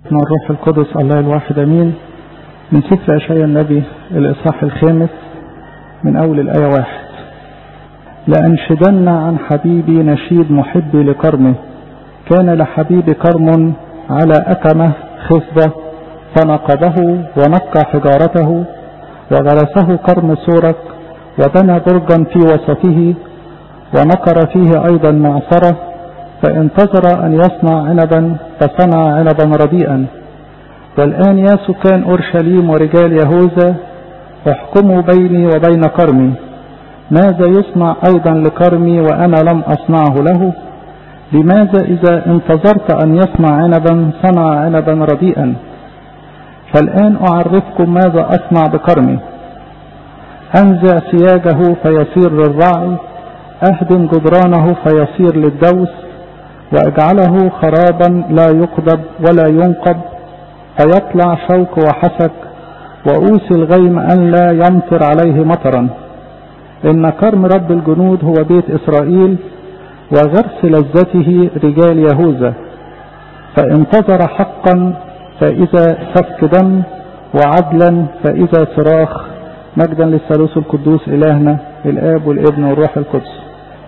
مع الروح القدس الله الواحد امين من سفر اشعياء النبي الاصحاح الخامس من اول الايه واحد لانشدن عن حبيبي نشيد محبي لكرمه كان لحبيبي كرم على اكمه خصبه فنقضه ونقى حجارته وغرسه كرم سورك وبنى برجا في وسطه ونقر فيه ايضا معصره فانتظر أن يصنع عنبا فصنع عنبا رديئا والآن يا سكان أورشليم ورجال يهوذا احكموا بيني وبين كرمي ماذا يصنع أيضا لكرمي وأنا لم أصنعه له لماذا إذا انتظرت أن يصنع عنبا صنع عنبا رديئا فالآن أعرفكم ماذا أصنع بكرمي أنزع سياجه فيصير للرعي أهدم جدرانه فيصير للدوس وأجعله خرابا لا يقضب ولا ينقب فيطلع شوك وحسك وأوسي الغيم أن لا يمطر عليه مطرا إن كرم رب الجنود هو بيت إسرائيل وغرس لذته رجال يهوذا فانتظر حقا فإذا سفك دم وعدلا فإذا صراخ مجدا للثالوث القدوس إلهنا الآب والابن والروح القدس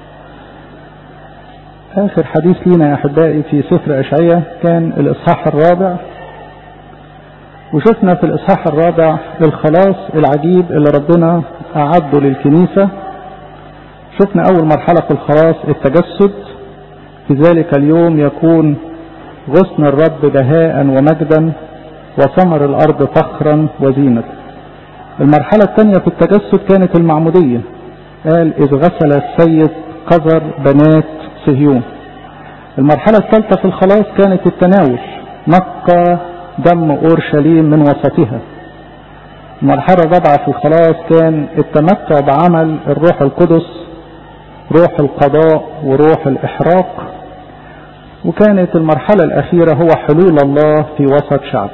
آخر حديث لنا يا أحبائي في سفر أشعية كان الإصحاح الرابع وشفنا في الإصحاح الرابع الخلاص العجيب اللي ربنا أعده للكنيسة شفنا أول مرحلة في الخلاص التجسد في ذلك اليوم يكون غصن الرب بهاء ومجدا وثمر الأرض فخرا وزينة المرحلة الثانية في التجسد كانت المعمودية قال إذ غسل السيد قذر بنات صهيون المرحلة الثالثة في الخلاص كانت التناول نقى دم أورشليم من وسطها المرحلة الرابعة في الخلاص كان التمتع بعمل الروح القدس روح القضاء وروح الإحراق وكانت المرحلة الأخيرة هو حلول الله في وسط شعب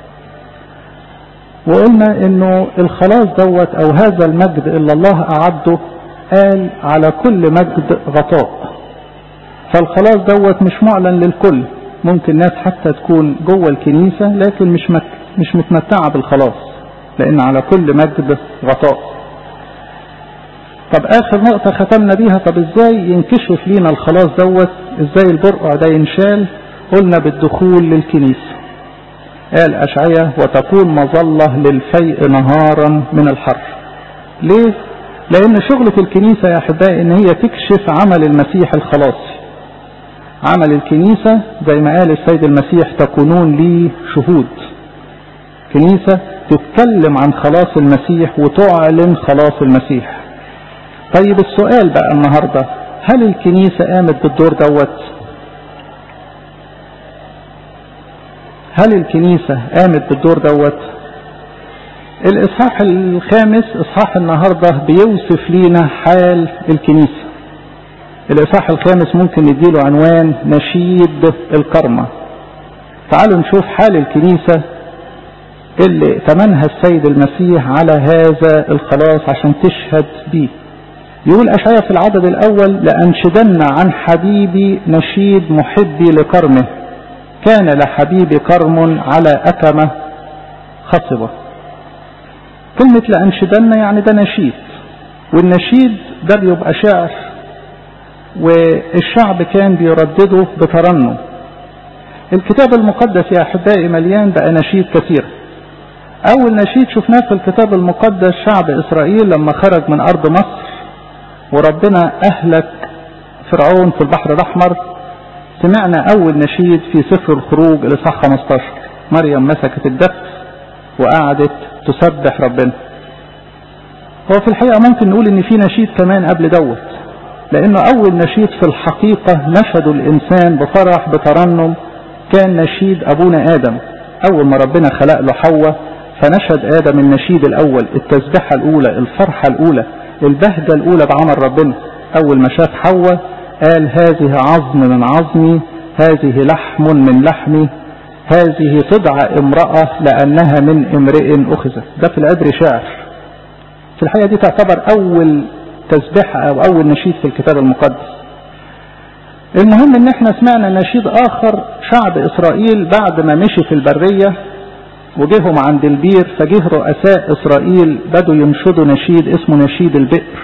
وقلنا انه الخلاص دوت او هذا المجد اللي الله اعده قال على كل مجد غطاء فالخلاص دوت مش معلن للكل ممكن ناس حتى تكون جوه الكنيسة لكن مش مك مش متمتعة بالخلاص لأن على كل مجد غطاء طب آخر نقطة ختمنا بيها طب إزاي ينكشف لينا الخلاص دوت إزاي البرقع ده ينشال قلنا بالدخول للكنيسة قال أشعية وتكون مظلة للفيء نهارا من الحر ليه؟ لأن شغلة الكنيسة يا أحبائي إن هي تكشف عمل المسيح الخلاصي عمل الكنيسة زي ما قال السيد المسيح تكونون لي شهود كنيسة تتكلم عن خلاص المسيح وتعلن خلاص المسيح طيب السؤال بقى النهاردة هل الكنيسة قامت بالدور دوت هل الكنيسة قامت بالدور دوت الإصحاح الخامس إصحاح النهاردة بيوصف لينا حال الكنيسة الإصحاح الخامس ممكن نديله عنوان نشيد الكرمة تعالوا نشوف حال الكنيسة اللي تمنها السيد المسيح على هذا الخلاص عشان تشهد بيه يقول أشعيا في العدد الأول لأنشدن عن حبيبي نشيد محبي لكرمه كان لحبيبي كرم على أكمة خصبة كلمة لأنشدن يعني ده نشيد والنشيد ده بيبقى شعر والشعب كان بيردده بترنم الكتاب المقدس يا أحبائي مليان بأناشيد كثيرة أول نشيد شفناه في الكتاب المقدس شعب إسرائيل لما خرج من أرض مصر وربنا أهلك فرعون في البحر الأحمر سمعنا أول نشيد في سفر الخروج الإصحاح 15 مريم مسكت الدف وقعدت تسبح ربنا هو في الحقيقة ممكن نقول إن في نشيد كمان قبل دوت لأنه أول نشيد في الحقيقة نشدوا الإنسان بفرح بترنم كان نشيد أبونا آدم أول ما ربنا خلق له حواء فنشد آدم النشيد الأول التسبحة الأولى الفرحة الأولى البهجة الأولى بعمل ربنا أول ما شاف حواء قال هذه عظم من عظمي هذه لحم من لحمي هذه تدعى امرأة لأنها من امرئ أخذت ده في العبر شعر في الحقيقة دي تعتبر أول تسبحة أو أول نشيد في الكتاب المقدس المهم ان احنا سمعنا نشيد اخر شعب اسرائيل بعد ما مشي في البرية وجيهم عند البير فجه رؤساء اسرائيل بدوا ينشدوا نشيد اسمه نشيد البئر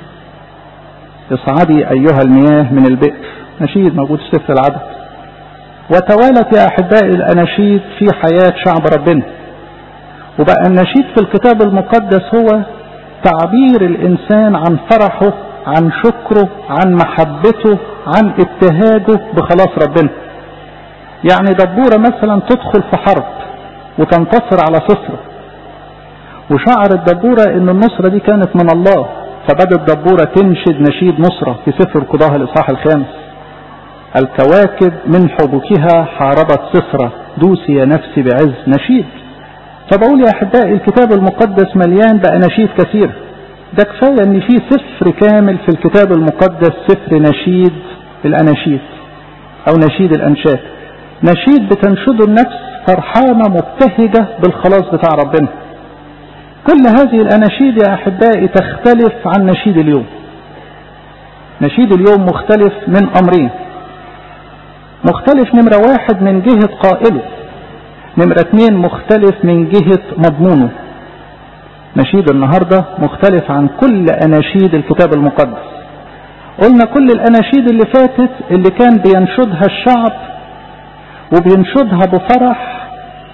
اصعدي ايها المياه من البئر نشيد موجود في سفر العدد وتوالت يا احبائي الاناشيد في حياة شعب ربنا وبقى النشيد في الكتاب المقدس هو تعبير الانسان عن فرحه عن شكره عن محبته عن ابتهاجه بخلاص ربنا يعني دبورة مثلا تدخل في حرب وتنتصر على صفرة وشعرت دبورة ان النصرة دي كانت من الله فبدت دبورة تنشد نشيد نصرة في سفر قضاها الاصحاح الخامس الكواكب من حبكها حاربت صفرة دوسي يا نفسي بعز نشيد فبقول يا احبائي الكتاب المقدس مليان باناشيد كثيره ده كفاية ان في سفر كامل في الكتاب المقدس سفر نشيد الاناشيد او نشيد الانشاد نشيد بتنشده النفس فرحانة مبتهجة بالخلاص بتاع ربنا كل هذه الاناشيد يا احبائي تختلف عن نشيد اليوم نشيد اليوم مختلف من امرين مختلف نمرة واحد من جهة قائله نمرة اتنين مختلف من جهة مضمونه نشيد النهاردة مختلف عن كل أناشيد الكتاب المقدس قلنا كل الأناشيد اللي فاتت اللي كان بينشدها الشعب وبينشدها بفرح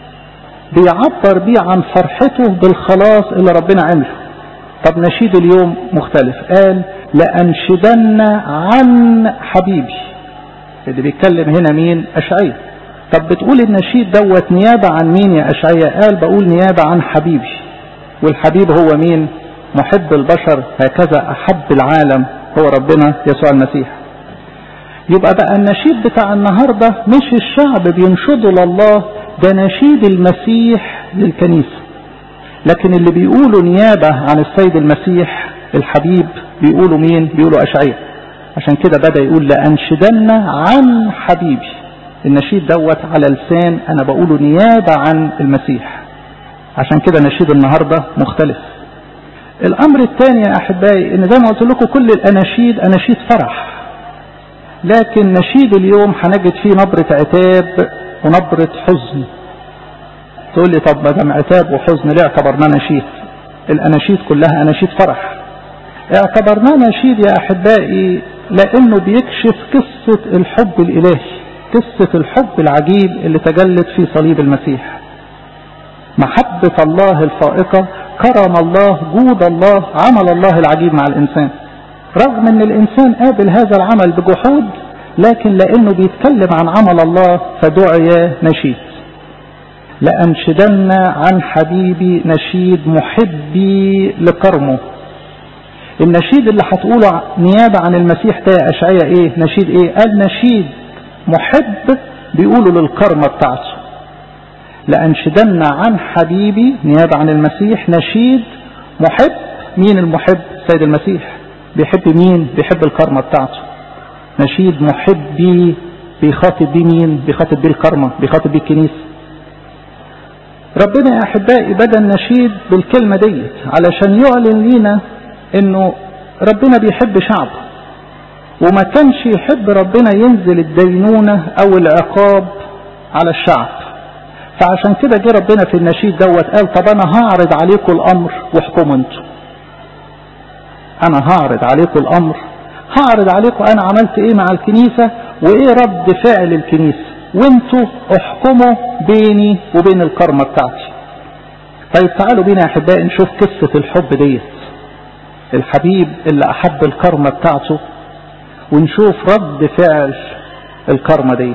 بيعبر بيه عن فرحته بالخلاص اللي ربنا عمله طب نشيد اليوم مختلف قال لأنشدن عن حبيبي اللي بيتكلم هنا مين أشعية طب بتقول النشيد دوت نيابة عن مين يا أشعية قال بقول نيابة عن حبيبي والحبيب هو مين محب البشر هكذا أحب العالم هو ربنا يسوع المسيح يبقى بقى النشيد بتاع النهاردة مش الشعب بينشده لله ده نشيد المسيح للكنيسة لكن اللي بيقولوا نيابة عن السيد المسيح الحبيب بيقولوا مين بيقولوا أشعية عشان كده بدأ يقول لأنشدن عن حبيبي النشيد دوت على لسان أنا بقوله نيابة عن المسيح عشان كده نشيد النهاردة مختلف الأمر الثاني يا أحبائي إن زي ما قلت لكم كل الأناشيد أناشيد فرح لكن نشيد اليوم هنجد فيه نبرة عتاب ونبرة حزن تقول لي طب ما دام عتاب وحزن ليه اعتبرناه نشيد الأناشيد كلها أناشيد فرح اعتبرناه نشيد يا أحبائي لأنه بيكشف قصة الحب الإلهي قصة الحب العجيب اللي تجلت في صليب المسيح محبة الله الفائقة كرم الله جود الله عمل الله العجيب مع الإنسان رغم أن الإنسان قابل هذا العمل بجحود لكن لأنه بيتكلم عن عمل الله فدعي نشيد لأنشدن عن حبيبي نشيد محبي لكرمه النشيد اللي هتقوله نيابة عن المسيح ده يا أشعية إيه نشيد إيه قال نشيد محب بيقولوا للكرمة بتاعته لأنشدن عن حبيبي نيابة عن المسيح نشيد محب مين المحب سيد المسيح بيحب مين بيحب الكرمة بتاعته نشيد محبي بيخاطب بيه مين بيخاطب بيه الكرمة بيخاطب بيه الكنيسة ربنا يا أحبائي بدأ النشيد بالكلمة ديت علشان يعلن لينا انه ربنا بيحب شعبه وما كانش يحب ربنا ينزل الدينونة او العقاب على الشعب فعشان كده جه ربنا في النشيد دوت قال طب انا هعرض عليكم الامر واحكموا انتوا انا هعرض عليكم الامر هعرض عليكم انا عملت ايه مع الكنيسة وايه رد فعل الكنيسة وانتوا احكموا بيني وبين الكرمة بتاعتي طيب تعالوا بينا يا احبائي نشوف قصة الحب ديت الحبيب اللي احب الكرمة بتاعته ونشوف رد فعل الكرمة ديت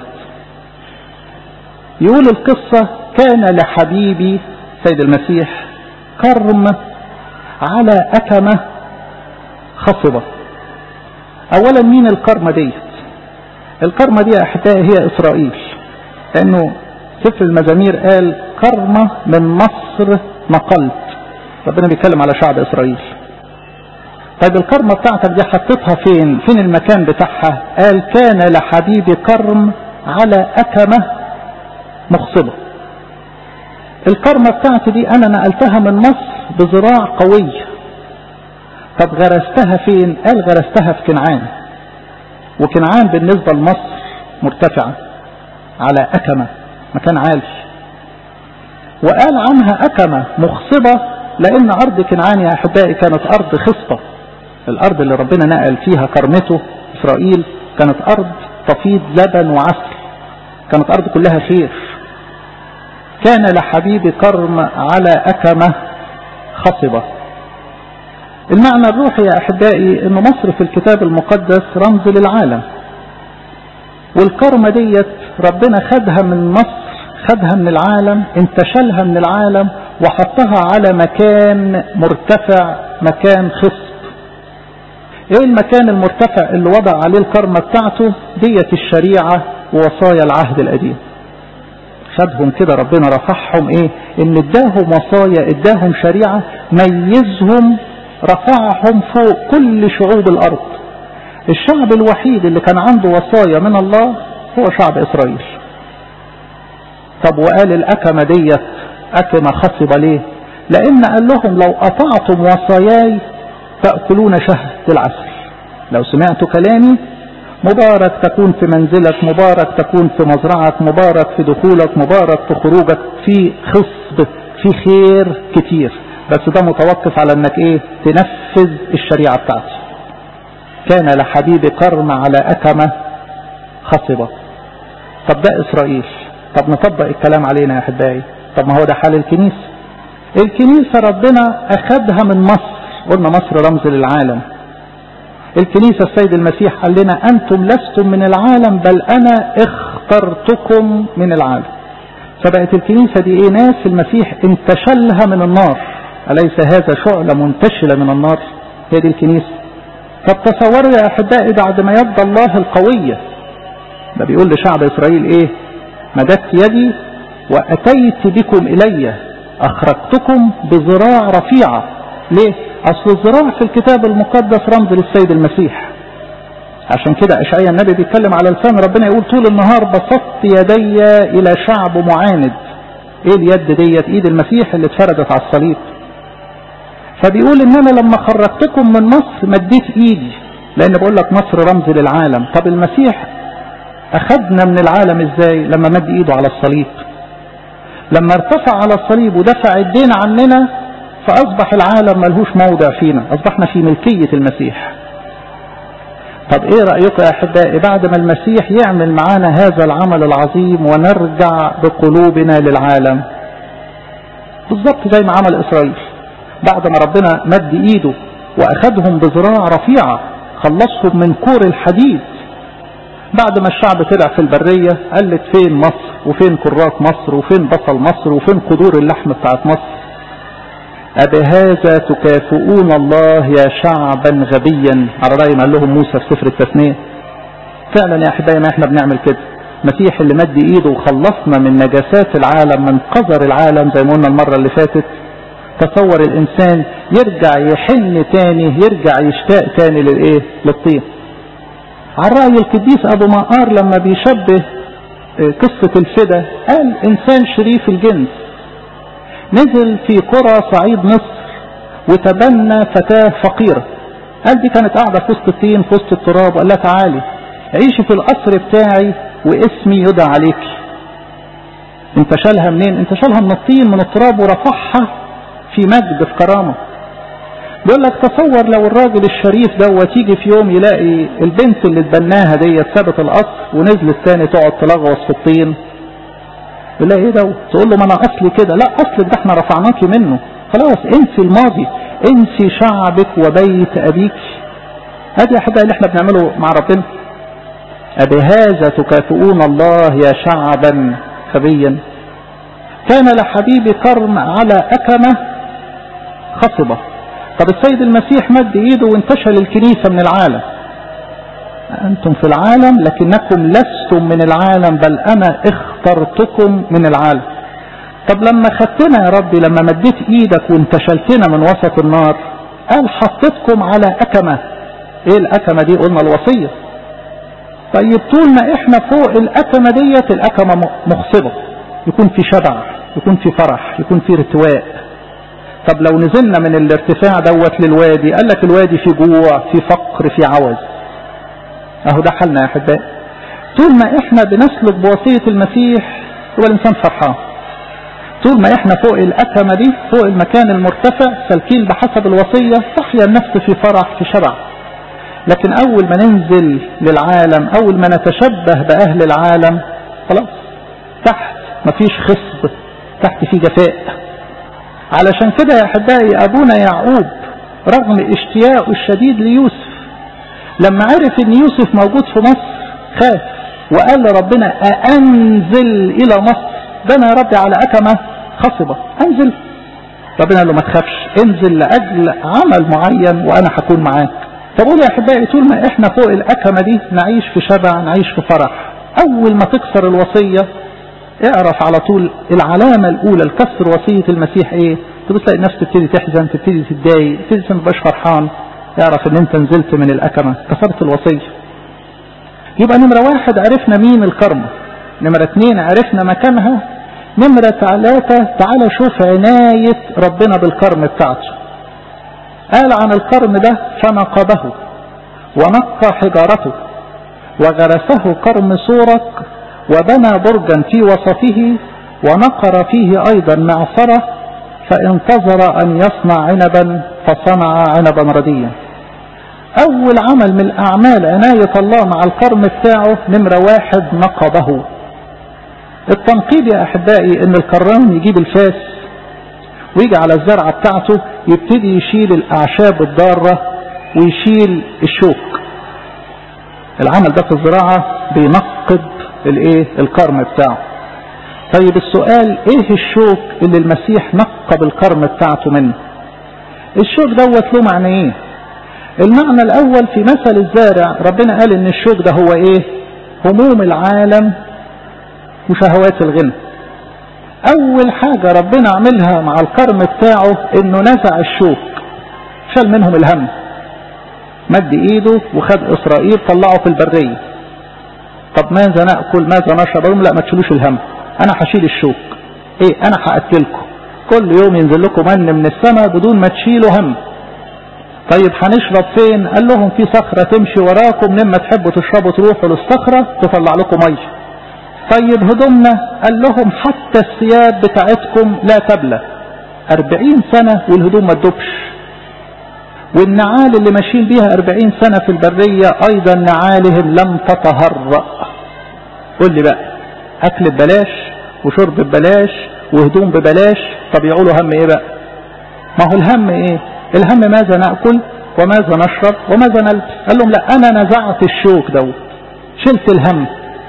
يقول القصة كان لحبيبي سيد المسيح كرم على أكمة خصبة أولا مين الكرمة ديت الكرمة دي أحبائي هي إسرائيل لأنه سفر المزامير قال كرمة من مصر نقلت ربنا بيتكلم على شعب إسرائيل طيب الكرمة بتاعتك دي حطيتها فين فين المكان بتاعها قال كان لحبيبي كرم على أكمة مخصبة الكرمة بتاعتي دي أنا نقلتها من مصر بزراع قوي طب غرستها فين قال غرستها في كنعان وكنعان بالنسبة لمصر مرتفعة على أكمة مكان عالي وقال عنها أكمة مخصبة لأن أرض كنعان يا أحبائي كانت أرض خصبة الأرض اللي ربنا نقل فيها كرمته إسرائيل كانت أرض تفيض لبن وعسل كانت أرض كلها خير كان لحبيب كرم على أكمة خصبة المعنى الروحي يا أحبائي أن مصر في الكتاب المقدس رمز للعالم والكرمة ديت ربنا خدها من مصر خدها من العالم انتشلها من العالم وحطها على مكان مرتفع مكان خصب ايه المكان المرتفع اللي وضع عليه الكرمة بتاعته ديت الشريعة ووصايا العهد القديم خدهم كده ربنا رفعهم ايه ان اداهم وصايا اداهم شريعة ميزهم رفعهم فوق كل شعوب الارض الشعب الوحيد اللي كان عنده وصايا من الله هو شعب اسرائيل طب وقال الاكمة ديت اكمة خصبة ليه لان قال لهم لو اطعتم وصاياي تأكلون شهد العسل لو سمعتوا كلامي مبارك تكون في منزلك مبارك تكون في مزرعك مبارك في دخولك مبارك في خروجك في خصب في خير كتير بس ده متوقف على انك ايه تنفذ الشريعة بتاعتي كان لحبيب كرم على أكمة خصبة طب ده إسرائيل طب نطبق الكلام علينا يا أحبائي طب ما هو ده حال الكنيسة الكنيسة ربنا أخدها من مصر قلنا مصر رمز للعالم الكنيسة السيد المسيح قال لنا أنتم لستم من العالم بل أنا اخترتكم من العالم فبقت الكنيسة دي ايه ناس المسيح انتشلها من النار أليس هذا شعلة منتشلة من النار هي دي الكنيسة طب تصوروا يا أحبائي بعد ما يد الله القوية ده بيقول لشعب إسرائيل إيه مددت يدي وأتيت بكم إلي أخرجتكم بذراع رفيعة ليه أصل الذراع في الكتاب المقدس رمز للسيد المسيح عشان كده أشعيا النبي بيتكلم على لسان ربنا يقول طول النهار بسطت يدي إلى شعب معاند إيه اليد ديت إيد المسيح اللي اتفردت على الصليب فبيقول ان انا لما خرجتكم من مصر مديت ايدي لان بقول لك مصر رمز للعالم طب المسيح اخذنا من العالم ازاي لما مد ايده على الصليب لما ارتفع على الصليب ودفع الدين عننا فاصبح العالم ملهوش موضع فينا اصبحنا في ملكية المسيح طب ايه رأيكم يا احبائي بعد ما المسيح يعمل معانا هذا العمل العظيم ونرجع بقلوبنا للعالم بالظبط زي ما عمل اسرائيل بعد ما ربنا مد ايده واخدهم بذراع رفيعة خلصهم من كور الحديد بعد ما الشعب طلع في البرية قالت فين مصر وفين كرات مصر وفين بصل مصر وفين قدور اللحم بتاعت مصر أبهذا تكافئون الله يا شعبا غبيا على رأي ما قال لهم موسى في سفر التثنية فعلا يا أحبائي ما احنا بنعمل كده مسيح اللي مد ايده وخلصنا من نجاسات العالم من قذر العالم زي ما قلنا المرة اللي فاتت تصور الانسان يرجع يحن تاني يرجع يشتاق تاني للايه للطين على رأي القديس ابو مقار لما بيشبه قصة الفدا قال انسان شريف الجنس نزل في قرى صعيد مصر وتبنى فتاة فقيرة قال دي كانت قاعدة في وسط الطين في وسط التراب وقال لها تعالي عيشي في القصر بتاعي واسمي يدعى عليك انت شالها منين انت شالها من الطين من التراب ورفعها في مجد في كرامة بيقول لك تصور لو الراجل الشريف دوت يجي في يوم يلاقي البنت اللي اتبناها ديت سابت القصر ونزلت تاني تقعد تلغوص في الطين يقول لها ايه ده تقول له ما انا اصلي كده لا اصلك ده احنا رفعناكي منه خلاص انسي الماضي انسي شعبك وبيت ابيك هذه يا احبائي اللي احنا بنعمله مع ربنا أبهذا تكافئون الله يا شعبا خبيا كان لحبيب كرم على أكمة خصبة طب السيد المسيح مد ايده وانتشل الكنيسة من العالم أنتم في العالم لكنكم لستم من العالم بل أنا اخترتكم من العالم طب لما خدتنا يا ربي لما مديت ايدك وانتشلتنا من وسط النار قال حطيتكم على أكمة ايه الأكمة دي قلنا الوصية طيب طول ما احنا فوق الأكمة ديت الأكمة مخصبة يكون في شبع يكون في فرح يكون في ارتواء طب لو نزلنا من الارتفاع دوت للوادي قال لك الوادي في جوع في فقر في عوز اهو ده حالنا يا احبائي طول ما احنا بنسلك بوصية المسيح يبقى الانسان فرحان طول ما احنا فوق الأكمة دي فوق المكان المرتفع سالكين بحسب الوصية تحيا النفس في فرح في شبع لكن أول ما ننزل للعالم أول ما نتشبه بأهل العالم خلاص تحت مفيش خصب تحت في جفاء علشان كده يا أحبائي أبونا يعقوب رغم اشتياقه الشديد ليوسف لما عرف ان يوسف موجود في مصر خاف وقال لربنا أأنزل إلى مصر ده أنا يا ربي على أكمة خصبة أنزل ربنا قال له ما تخافش انزل لأجل عمل معين وأنا هكون معاك فبقول يا أحبائي طول ما إحنا فوق الأكمة دي نعيش في شبع نعيش في فرح أول ما تكسر الوصية اعرف على طول العلامة الأولى لكسر وصية المسيح إيه تبص تلاقي النفس تبتدي تحزن تبتدي تتضايق تبتدي ما تبقاش فرحان اعرف ان انت نزلت من الأكمة كسرت الوصية يبقى نمرة واحد عرفنا مين الكرمة نمرة اتنين عرفنا مكانها نمرة ثلاثة تعالى شوف عناية ربنا بالكرم بتاعته قال عن الكرم ده فنقبه ونقى حجارته وغرسه كرم صورك وبنى برجا في وسطه ونقر فيه أيضا معصرة فانتظر أن يصنع عنبا فصنع عنبا رديا أول عمل من الأعمال عناية الله مع الكرم بتاعه نمرة واحد نقبه التنقيب يا أحبائي إن الكرام يجيب الفاس ويجي على الزرعة بتاعته يبتدي يشيل الأعشاب الضارة ويشيل الشوك العمل ده في الزراعة بينقب الايه الكرم بتاعه طيب السؤال ايه الشوك اللي المسيح نقب الكرم بتاعته منه الشوك دوت له معنى ايه المعنى الاول في مثل الزارع ربنا قال ان الشوك ده هو ايه هموم العالم وشهوات الغنى اول حاجة ربنا عملها مع الكرم بتاعه انه نزع الشوك شال منهم الهم مد ايده وخد اسرائيل طلعه في البرية طب ماذا نأكل ماذا نشرب لهم لا ما تشيلوش الهم انا هشيل الشوك ايه انا هأكلكم كل يوم ينزل لكم من من السماء بدون ما تشيلوا هم طيب هنشرب فين قال لهم في صخرة تمشي وراكم لما تحبوا تشربوا تروحوا للصخرة تطلع لكم مية طيب هدومنا قال لهم حتى الثياب بتاعتكم لا تبلى أربعين سنة والهدوم ما تدوبش والنعال اللي ماشيين بيها أربعين سنة في البرية أيضا نعالهم لم تتهرأ قول لي بقى أكل ببلاش وشرب ببلاش وهدوم ببلاش طب يقولوا هم إيه بقى ما هو الهم إيه الهم ماذا نأكل وماذا نشرب وماذا نلبس قال لهم لا أنا نزعت الشوك دوت شلت الهم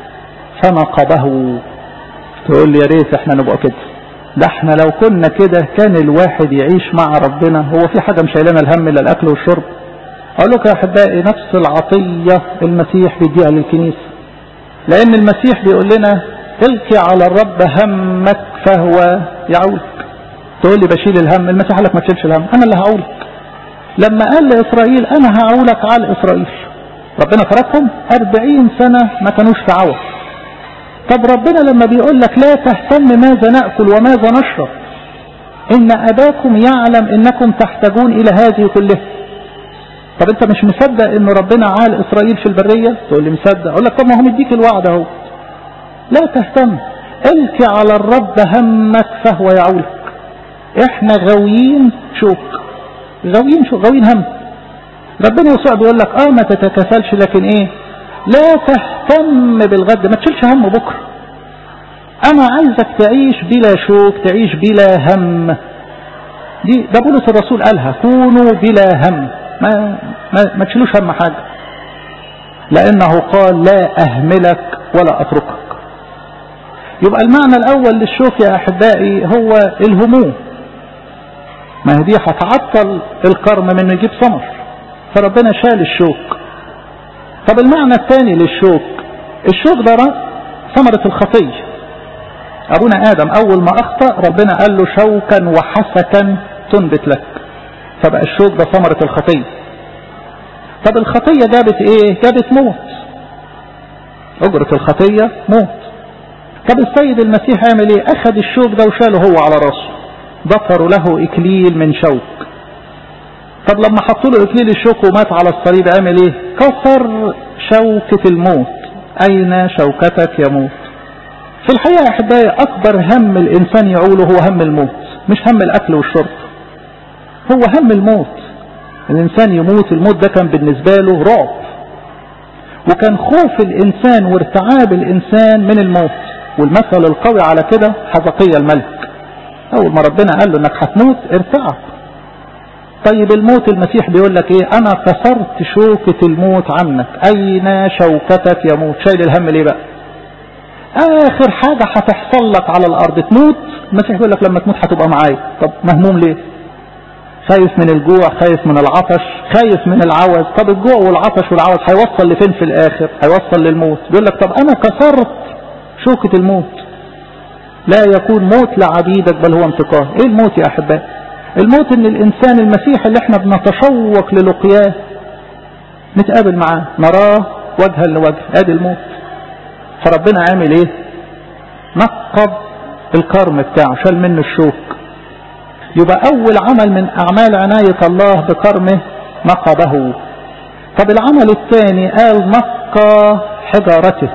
فنقبه تقول لي يا ريت احنا نبقى كده ده احنا لو كنا كده كان الواحد يعيش مع ربنا هو في حاجة مش شايلنا الهم الا الاكل والشرب اقول لك يا احبائي نفس العطية المسيح بيديها للكنيسة لان المسيح بيقول لنا القي على الرب همك فهو يعولك تقول لي بشيل الهم المسيح قال لك ما تشيلش الهم انا اللي هعولك لما قال لاسرائيل انا هعولك على اسرائيل ربنا تركهم أربعين سنة ما كانوش في عوض طب ربنا لما بيقول لك لا تهتم ماذا نأكل وماذا نشرب إن أباكم يعلم إنكم تحتاجون إلى هذه كلها طب أنت مش مصدق إن ربنا عال إسرائيل في البرية تقول لي مصدق أقول لك طب ما هو مديك الوعد أهو لا تهتم الك على الرب همك فهو يعولك احنا غاويين شوك غاويين شوك غاويين هم ربنا يسوع بيقول لك اه ما تتكاسلش لكن ايه لا تهتم بالغد ما تشيلش هم بكرة انا عايزك تعيش بلا شوك تعيش بلا هم دي ده بولس الرسول قالها كونوا بلا هم ما, ما, ما تشيلوش هم حاجة لانه قال لا اهملك ولا اتركك يبقى المعنى الاول للشوك يا احبائي هو الهموم ما هي دي هتعطل الكرم من يجيب ثمر فربنا شال الشوك طب المعنى الثاني للشوك الشوك ده ثمرة الخطية أبونا آدم أول ما أخطأ ربنا قال له شوكا وحسكا تنبت لك فبقى الشوك ده ثمرة الخطية طب الخطية جابت ايه جابت موت أجرة الخطية موت طب السيد المسيح عمل ايه أخذ الشوك ده وشاله هو على راسه ضفروا له إكليل من شوك طب لما حطوا له اكليل الشوك ومات على الصليب عمل ايه كسر شوكة الموت أين شوكتك يا موت في الحقيقة يا أحبائي أكبر هم الإنسان يعوله هو هم الموت مش هم الأكل والشرب هو هم الموت الإنسان يموت الموت ده كان بالنسبة له رعب وكان خوف الإنسان وارتعاب الإنسان من الموت والمثل القوي على كده حزقية الملك أول ما ربنا قال له إنك هتموت ارتعب طيب الموت المسيح بيقول لك ايه انا كسرت شوكة الموت عنك اين شوكتك يا موت شايل الهم ليه بقى اخر حاجة هتحصل لك على الارض تموت المسيح بيقول لك لما تموت هتبقى معايا طب مهموم ليه خايف من الجوع خايف من العطش خايف من العوز طب الجوع والعطش والعوز هيوصل لفين في الاخر هيوصل للموت بيقول لك طب انا كسرت شوكة الموت لا يكون موت لعبيدك بل هو انتقام ايه الموت يا احبائي الموت ان الانسان المسيح اللي احنا بنتشوق للقياه نتقابل معاه نراه وجها لوجه ادي الموت فربنا عامل ايه نقب الكرم بتاعه شال منه الشوك يبقى اول عمل من اعمال عناية الله بكرمه نقبه طب العمل الثاني قال نقى حجارته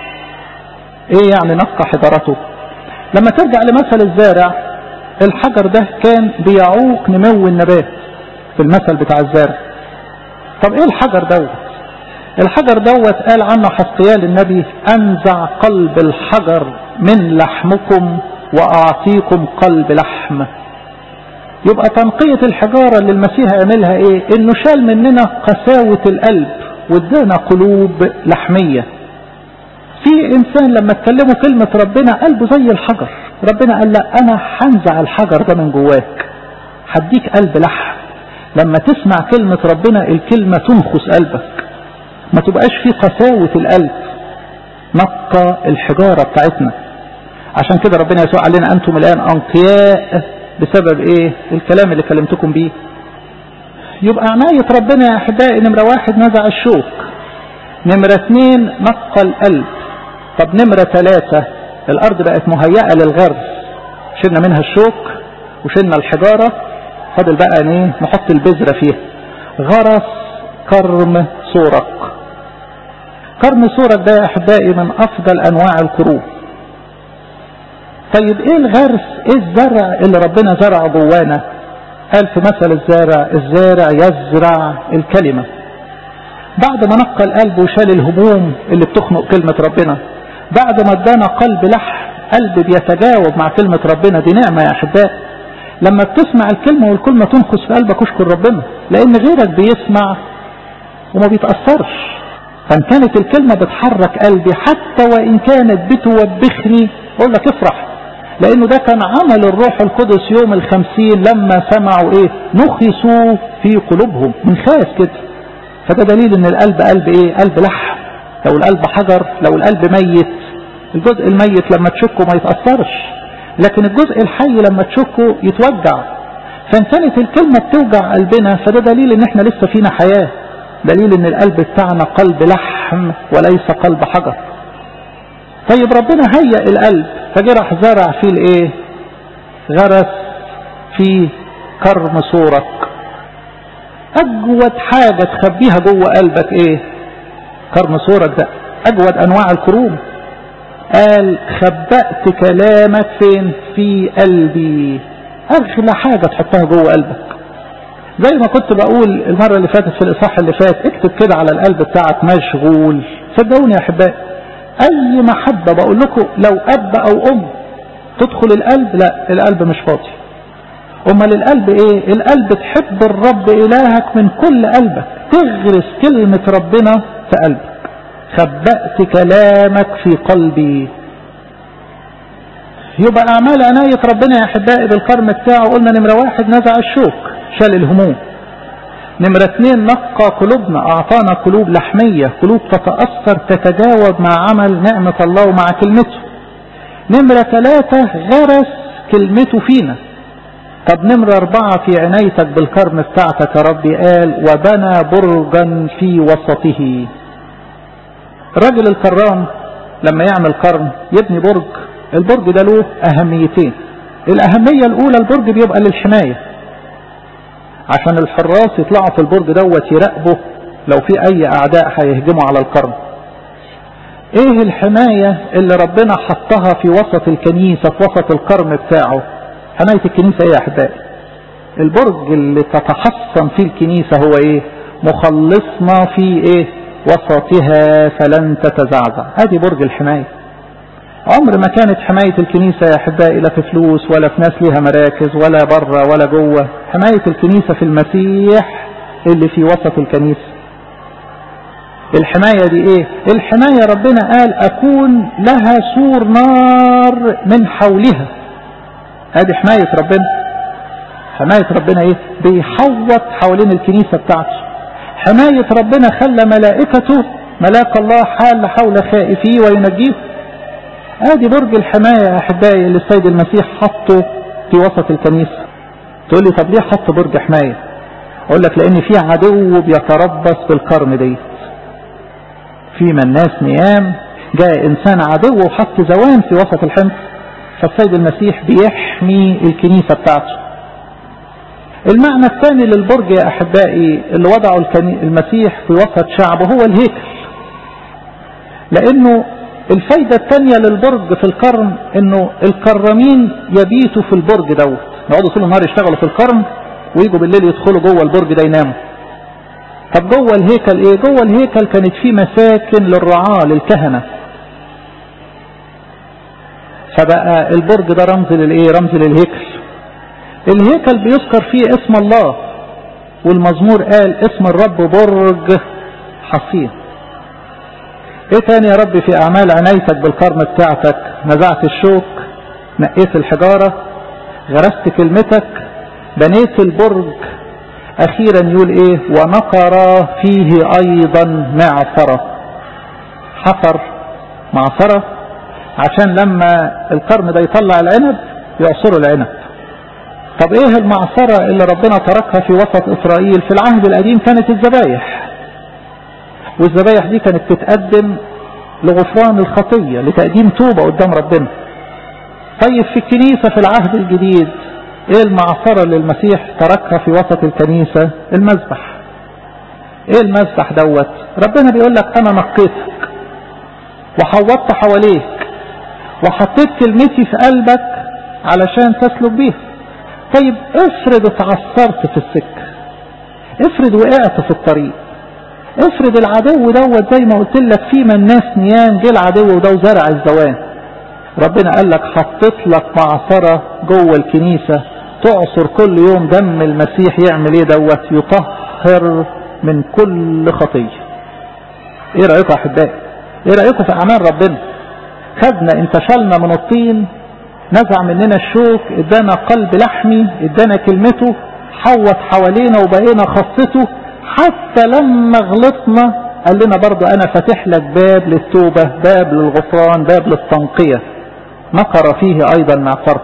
ايه يعني نقى حجارته لما ترجع لمثل الزارع الحجر ده كان بيعوق نمو النبات في المثل بتاع الزارع طب ايه الحجر دوت الحجر دوت قال عنه حسقيال النبي انزع قلب الحجر من لحمكم واعطيكم قلب لحم يبقى تنقية الحجارة اللي المسيح عملها ايه انه شال مننا قساوة القلب وادانا قلوب لحمية في انسان لما اتكلموا كلمة ربنا قلبه زي الحجر ربنا قال لا انا هنزع الحجر ده من جواك هديك قلب لحم لما تسمع كلمة ربنا الكلمة تنخس قلبك ما تبقاش في قساوة القلب نقى الحجارة بتاعتنا عشان كده ربنا يسوع قال لنا انتم الان انقياء بسبب ايه الكلام اللي كلمتكم بيه يبقى عناية ربنا يا احبائي نمرة واحد نزع الشوك نمرة اتنين نقى القلب طب نمرة ثلاثة الارض بقت مهيئة للغرس شلنا منها الشوك وشلنا الحجارة فاضل بقى ايه نحط البذرة فيها غرس كرم صورك كرم صورك ده يا احبائي من افضل انواع الكروب طيب ايه الغرس ايه الزرع اللي ربنا زرعه جوانا قال في مثل الزارع الزارع يزرع الكلمة بعد ما نقى القلب وشال الهموم اللي بتخنق كلمة ربنا بعد ما ادانا قلب لح قلب بيتجاوب مع كلمة ربنا دي نعمة يا احباء لما بتسمع الكلمة والكلمة تنخس في قلبك اشكر ربنا لان غيرك بيسمع وما بيتأثرش فان كانت الكلمة بتحرك قلبي حتى وان كانت بتوبخني اقول لك افرح لانه ده كان عمل الروح القدس يوم الخمسين لما سمعوا ايه نخسوا في قلوبهم من خاف كده فده دليل ان القلب قلب ايه قلب لحم لو القلب حجر لو القلب ميت الجزء الميت لما تشكه ما يتأثرش لكن الجزء الحي لما تشكه يتوجع فان كانت الكلمة بتوجع قلبنا فده دليل ان احنا لسه فينا حياة دليل ان القلب بتاعنا قلب لحم وليس قلب حجر طيب ربنا هيأ القلب فجه راح زرع فيه الايه غرس في كرم صورك اجود حاجة تخبيها جوه قلبك ايه كرم صورك ده اجود انواع الكروم قال خبأت كلامك فين في قلبي اغلى حاجة تحطها جوه قلبك زي ما كنت بقول المرة اللي فاتت في الاصحاح اللي فات اكتب كده على القلب بتاعك مشغول صدقوني يا احبائي اي محبة بقول لكم لو اب او ام تدخل القلب لا القلب مش فاضي امال القلب ايه القلب تحب الرب الهك من كل قلبك تغرس كلمة ربنا في قلبك خبأت كلامك في قلبي يبقى اعمال عناية ربنا يا احبائي بالكرم بتاعه قلنا نمرة واحد نزع الشوك شال الهموم نمرة اثنين نقى قلوبنا اعطانا قلوب لحمية قلوب تتأثر تتجاوب مع عمل نعمة الله ومع كلمته نمرة ثلاثة غرس كلمته فينا طب نمرة أربعة في عنايتك بالكرم بتاعتك يا ربي قال وبنى برجا في وسطه الراجل الكرام لما يعمل كرم يبني برج البرج ده له أهميتين الأهمية الأولى البرج بيبقى للحماية عشان الحراس يطلعوا في البرج دوت يراقبوا لو في اي اعداء هيهجموا على القرن ايه الحماية اللي ربنا حطها في وسط الكنيسة في وسط القرن بتاعه حماية الكنيسة ايه يا احبائي البرج اللي تتحصن فيه الكنيسة هو ايه مخلصنا في ايه وسطها فلن تتزعزع ادي برج الحماية عمر ما كانت حماية الكنيسة يا احبائي لا في فلوس ولا في ناس ليها مراكز ولا بره ولا جوه حماية الكنيسة في المسيح اللي في وسط الكنيسة الحماية دي ايه الحماية ربنا قال اكون لها سور نار من حولها ادي حماية ربنا حماية ربنا ايه بيحوط حوالين الكنيسة بتاعته حماية ربنا خلى ملائكته ملاك الله حال حول خائفيه وينجيه ادي برج الحماية يا احبائي اللي السيد المسيح حطه في وسط الكنيسة تقول لي طب ليه حط برج حماية اقول لك لان في عدو بيتربص بالقرن دي في من الناس نيام جاء انسان عدو وحط زوان في وسط الحمص فالسيد المسيح بيحمي الكنيسة بتاعته المعنى الثاني للبرج يا احبائي اللي وضعه المسيح في وسط شعبه هو الهيكل لانه الفايدة الثانية للبرج في القرن انه الكرمين يبيتوا في البرج دوت يقعدوا طول النهار يشتغلوا في القرن ويجوا بالليل يدخلوا جوه البرج ده يناموا طب جوه الهيكل ايه جوه الهيكل كانت في مساكن للرعاة للكهنة فبقى البرج ده رمز للايه رمز للهيكل الهيكل بيذكر فيه اسم الله والمزمور قال اسم الرب برج حصين ايه تاني يا رب في اعمال عنايتك بالقرن بتاعتك نزعت الشوك نقيت الحجارة غرست كلمتك بنيت البرج اخيرا يقول ايه ونقر فيه ايضا معصرة حفر معصرة عشان لما القرن ده يطلع العنب يعصروا العنب طب ايه المعصرة اللي ربنا تركها في وسط اسرائيل في العهد القديم كانت الذبايح والذبايح دي كانت تتقدم لغفران الخطية لتقديم توبة قدام ربنا طيب في الكنيسة في العهد الجديد ايه المعصرة اللي المسيح تركها في وسط الكنيسة المذبح ايه المذبح دوت ربنا بيقول لك انا نقيتك وحوطت حواليك وحطيت كلمتي في قلبك علشان تسلك بيها طيب افرض اتعثرت في السكة افرض وقعت في الطريق افرض العدو دوت زي ما قلت لك في من ناس نيان جه العدو ده وزرع الزوان ربنا قال لك حطيت لك معصرة جوه الكنيسة تعصر كل يوم دم المسيح يعمل ايه دوت يطهر من كل خطية ايه رأيكم يا احبائي ايه رأيكم في اعمال ربنا خدنا انتشلنا من الطين نزع مننا الشوك ادانا قلب لحمي ادانا كلمته حوط حوالينا وبقينا خاصته حتى لما غلطنا قال لنا برضو انا فاتح لك باب للتوبة باب للغفران باب للتنقية نقر فيه ايضا معصرة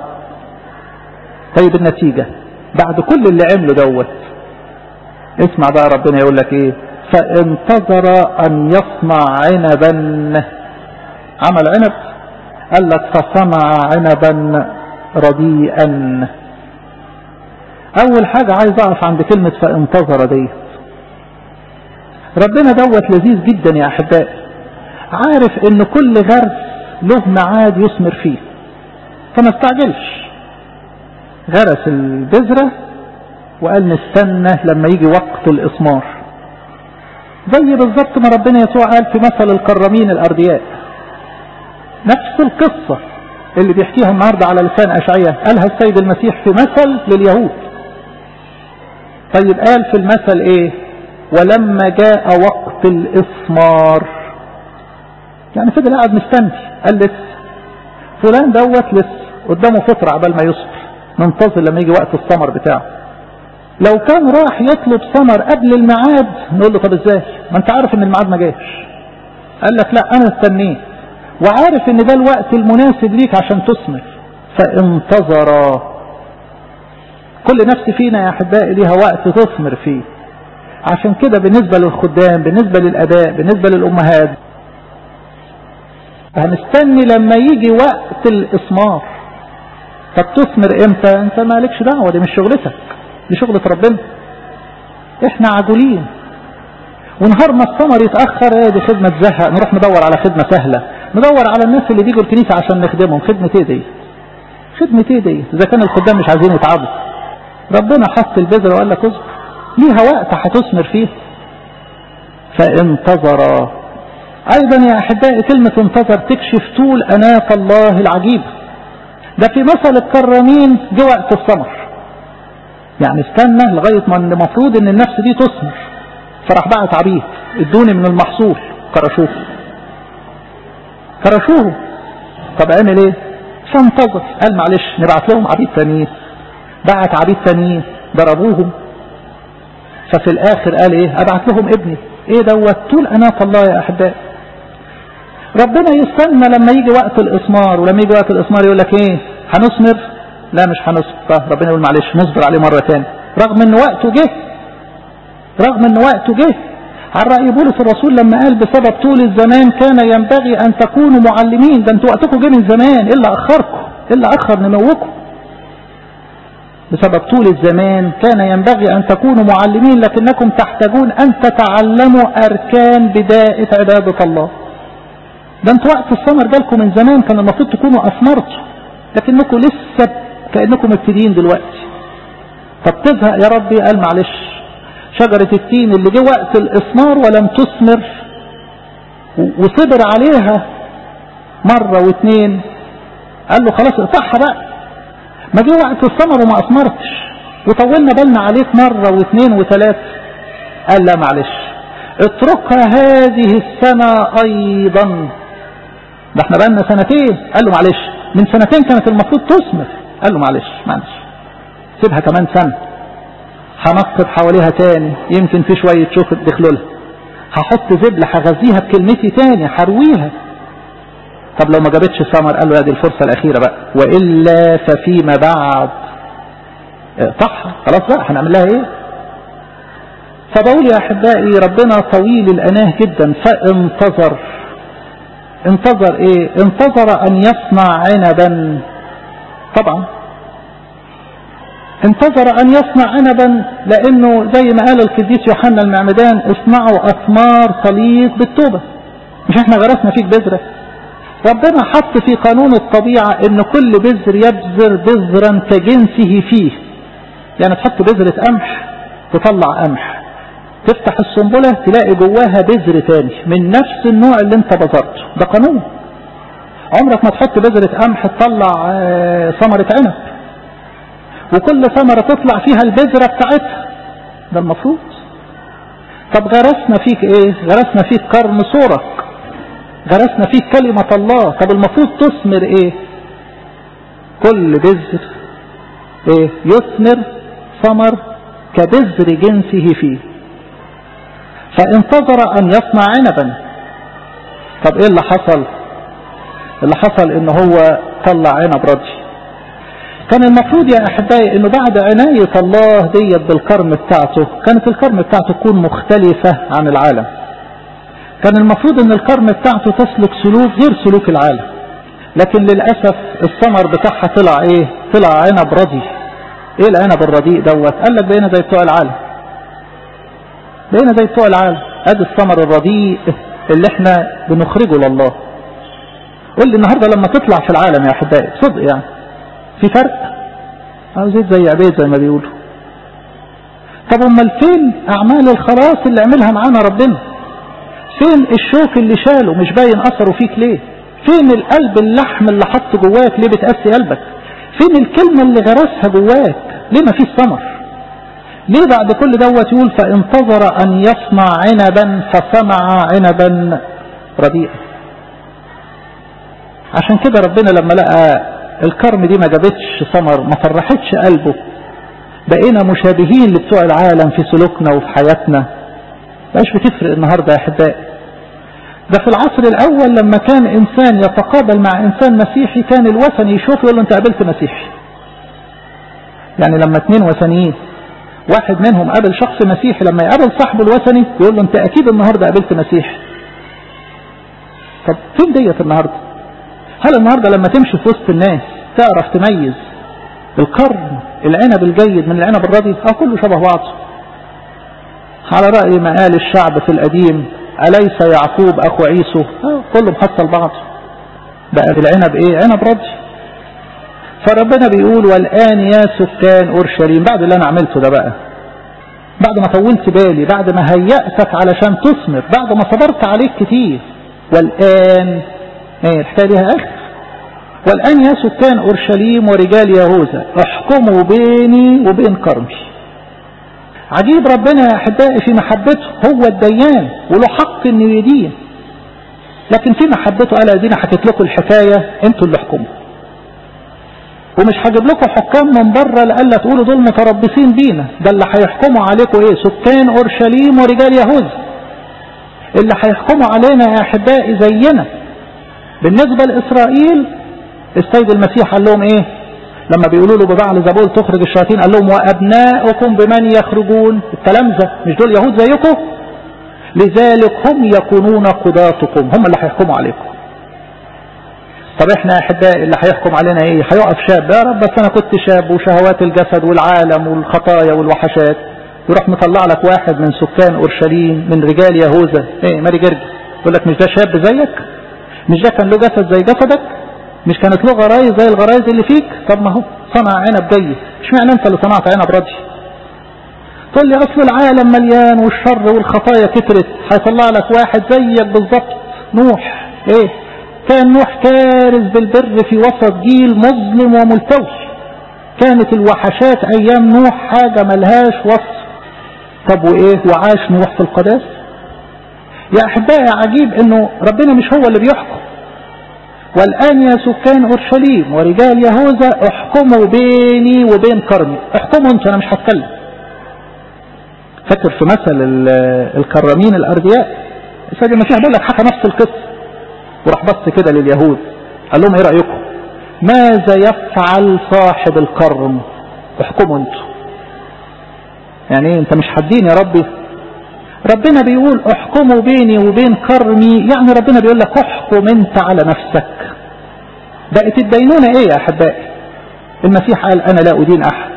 طيب النتيجة بعد كل اللي عمله دوت اسمع بقى ربنا يقول لك ايه فانتظر ان يصنع عنبا عمل عنب قال لك فصنع عنبا رديئا اول حاجة عايز اقف عند كلمة فانتظر دي ربنا دوت لذيذ جدا يا احبائي عارف ان كل غرس له ميعاد يثمر فيه فما استعجلش غرس البذرة وقال نستنى لما يجي وقت الإثمار زي بالظبط ما ربنا يسوع قال في مثل الكرمين الأردياء نفس القصة اللي بيحكيها النهاردة على لسان أشعية قالها السيد المسيح في مثل لليهود طيب قال في المثل ايه ولما جاء وقت الإثمار يعني فضل قاعد مستني قال لسه فلان دوت لسه قدامه فترة عبال ما يصبر ننتظر لما يجي وقت الثمر بتاعه لو كان راح يطلب ثمر قبل الميعاد نقول له طب ازاي ما انت عارف ان الميعاد ما جاش قال لك لا انا استنيت وعارف ان ده الوقت المناسب ليك عشان تثمر فانتظر كل نفس فينا يا احبائي ليها وقت تثمر فيه عشان كده بالنسبة للخدام بالنسبة للاباء بالنسبة للامهات هنستني لما يجي وقت الإثمار طب تثمر امتى انت مالكش دعوة دي مش شغلتك دي شغلة ربنا احنا عجولين ونهار ما الثمر يتأخر ايه دي خدمة تزهق نروح ندور على خدمة سهلة ندور على الناس اللي بيجوا الكنيسة عشان نخدمهم خدمة ايه دي خدمة ايه دي اذا كان الخدام مش عايزين يتعبوا ربنا حط البذرة وقال لك اصبر ليها وقت هتثمر فيه فانتظر ايضا يا احبائي كلمة انتظر تكشف طول اناة الله العجيب ده في مثل الكرامين جه وقت الثمر يعني استنى لغاية ما المفروض ان النفس دي تثمر فراح بقى تعبيد ادوني من المحصول كرشوه كرشوه طب عمل ايه فانتظر قال معلش نبعت لهم عبيد ثانيين بعت عبيد ثانيين ضربوهم ففي الاخر قال ايه ابعت لهم ابني ايه دوت طول اناة الله يا احبائي ربنا يستنى لما يجي وقت الاسمار ولما يجي وقت الاسمار يقول لك ايه هنثمر لا مش هنثمر ربنا يقول معلش نصبر عليه مرة تاني رغم ان وقته جه رغم ان وقته جه عن رأي بولس الرسول لما قال بسبب طول الزمان كان ينبغي ان تكونوا معلمين ده انتوا وقتكم جه من زمان ايه اللي اخركم ايه اللي اخر نموكم بسبب طول الزمان كان ينبغي أن تكونوا معلمين لكنكم تحتاجون أن تتعلموا أركان بداية عبادة الله ده انتوا وقت الثمر جالكم من زمان كان المفروض تكونوا أثمرتوا لكنكم لسه كأنكم مبتدئين دلوقتي طب تزهق يا ربي قال معلش شجرة التين اللي جه وقت الإثمار ولم تثمر وصبر عليها مرة واثنين قال له خلاص اقطعها بقى ما جه وقت الثمر وما أثمرتش وطولنا بالنا عليك مرة واثنين وثلاثة قال لا معلش اتركها هذه السنة أيضا ده احنا بقالنا سنتين قال له معلش من سنتين كانت المفروض تثمر قال له معلش معلش سيبها كمان سنة هنقب حواليها تاني يمكن في شوية شوك دخلوا لها هحط زبلة هغذيها بكلمتي تاني هرويها طب لو ما جابتش ثمر قال له ادي الفرصة الأخيرة بقى وإلا ففيما بعد اقطعها خلاص بقى هنعمل لها ايه فبقول يا أحبائي ربنا طويل الأناه جدا فانتظر انتظر ايه انتظر أن يصنع عنبا طبعا انتظر أن يصنع عنبا لأنه زي ما قال القديس يوحنا المعمدان اصنعوا أثمار تليق بالتوبة مش احنا غرسنا فيك بذرة ربنا حط في قانون الطبيعة ان كل بذر يبذر بذرا كجنسه فيه يعني تحط بذرة قمح تطلع قمح تفتح السنبلة تلاقي جواها بذر تاني من نفس النوع اللي انت بذرته ده قانون عمرك ما تحط بذرة قمح تطلع ثمرة عنب وكل ثمرة تطلع فيها البذرة بتاعتها ده المفروض طب غرسنا فيك ايه غرسنا فيك قرن صورك غرسنا فيك كلمة الله طب المفروض تثمر ايه كل بذر ايه يثمر ثمر كبذر جنسه فيه فانتظر ان يصنع عنبا طب ايه اللي حصل اللي حصل ان هو طلع عنب رضي كان المفروض يا احبائي انه بعد عناية الله ديت بالكرم بتاعته كانت الكرم بتاعته تكون مختلفة عن العالم كان المفروض ان الكرم بتاعته تسلك سلوك غير سلوك العالم لكن للأسف الثمر بتاعها طلع ايه طلع عنب رضي ايه العنب الرديء دوت قال لك بقينا زي بتوع العالم بقينا زي بتوع العالم ادي الثمر الرديء اللي احنا بنخرجه لله قول لي النهارده لما تطلع في العالم يا احبائي صدق يعني في فرق او زيت زي عبيد زي ما بيقولوا طب امال فين اعمال الخلاص اللي عملها معانا ربنا فين الشوك اللي شاله مش باين اثره فيك ليه فين القلب اللحم اللي حط جواك ليه بتقسي قلبك فين الكلمة اللي غرسها جواك ليه ما فيش ثمر ليه بعد كل دوت يقول فانتظر ان يصنع عنبا فصنع عنبا رديئا عشان كده ربنا لما لقى الكرم دي ما جابتش ثمر ما فرحتش قلبه بقينا مشابهين لبتوع العالم في سلوكنا وفي حياتنا مش بتفرق النهاردة يا احبائي ده في العصر الاول لما كان انسان يتقابل مع انسان مسيحي كان الوثني يشوف يقول له انت قابلت مسيحي يعني لما اتنين وثنيين واحد منهم قابل شخص مسيحي لما يقابل صاحبه الوثني يقول له انت اكيد النهاردة قابلت مسيحي طب فين ديت النهاردة هل النهاردة لما تمشي في وسط الناس تعرف تميز القرن العنب الجيد من العنب الردي اه كله شبه بعضه على رأي ما قال الشعب في القديم أليس يعقوب أخو عيسو آه كله محصل بعض بقى العنب إيه عنب رضي فربنا بيقول والآن يا سكان أورشليم بعد اللي أنا عملته ده بقى بعد ما طولت بالي بعد ما هيأتك علشان تثمر بعد ما صبرت عليك كتير والآن ايه الحكاية ليها آخر والآن يا سكان أورشليم ورجال يهوذا احكموا بيني وبين كرمي عجيب ربنا يا أحبائي في محبته هو الديان وله حق إنه يدين لكن في محبته قال ادينا حكيت لكم الحكاية انتوا اللي احكموا ومش هجيب لكم حكام من بره لألا تقولوا دول متربصين بينا ده اللي هيحكموا عليكم ايه سكان اورشليم ورجال يهوذا اللي هيحكموا علينا يا احبائي زينا بالنسبة لاسرائيل السيد المسيح قال لهم ايه لما بيقولوا له ببعل زبول تخرج الشياطين قال لهم وابناؤكم بمن يخرجون التلامذة مش دول يهود زيكم لذلك هم يكونون قضاتكم هم اللي هيحكموا عليكم طب احنا يا احبائي اللي هيحكم علينا ايه هيقف شاب يا رب بس انا كنت شاب وشهوات الجسد والعالم والخطايا والوحشات يروح مطلع لك واحد من سكان اورشليم من رجال يهوذا ايه ماري جرجس يقول لك مش ده شاب زيك مش ده كان له جسد زي جسدك مش كانت له غرايز زي الغرايز اللي فيك طب ما هو صنع عنب جيد اشمعنى انت اللي صنعت عنب رضي تقول لي اصل العالم مليان والشر والخطايا كترت هيطلع لك واحد زيك بالظبط نوح ايه كان نوح كارز بالبر في وسط جيل مظلم وملتوي كانت الوحشات ايام نوح حاجة ملهاش وصف طب وايه وعاش نوح في القداس يا احبائي عجيب انه ربنا مش هو اللي بيحكم والان يا سكان اورشليم ورجال يهوذا احكموا بيني وبين كرمي احكموا انتوا انا مش هتكلم فاكر في مثل الكرامين الأردياء السيد المسيح بيقول لك حكى نفس القصة وراح بص كده لليهود قال لهم ايه رأيكم ماذا يفعل صاحب الكرم احكموا انتوا يعني ايه انت مش حدين يا ربي ربنا بيقول احكموا بيني وبين كرمي يعني ربنا بيقول لك احكم انت على نفسك بقت الدينونة ايه يا احبائي المسيح قال انا لا ادين احد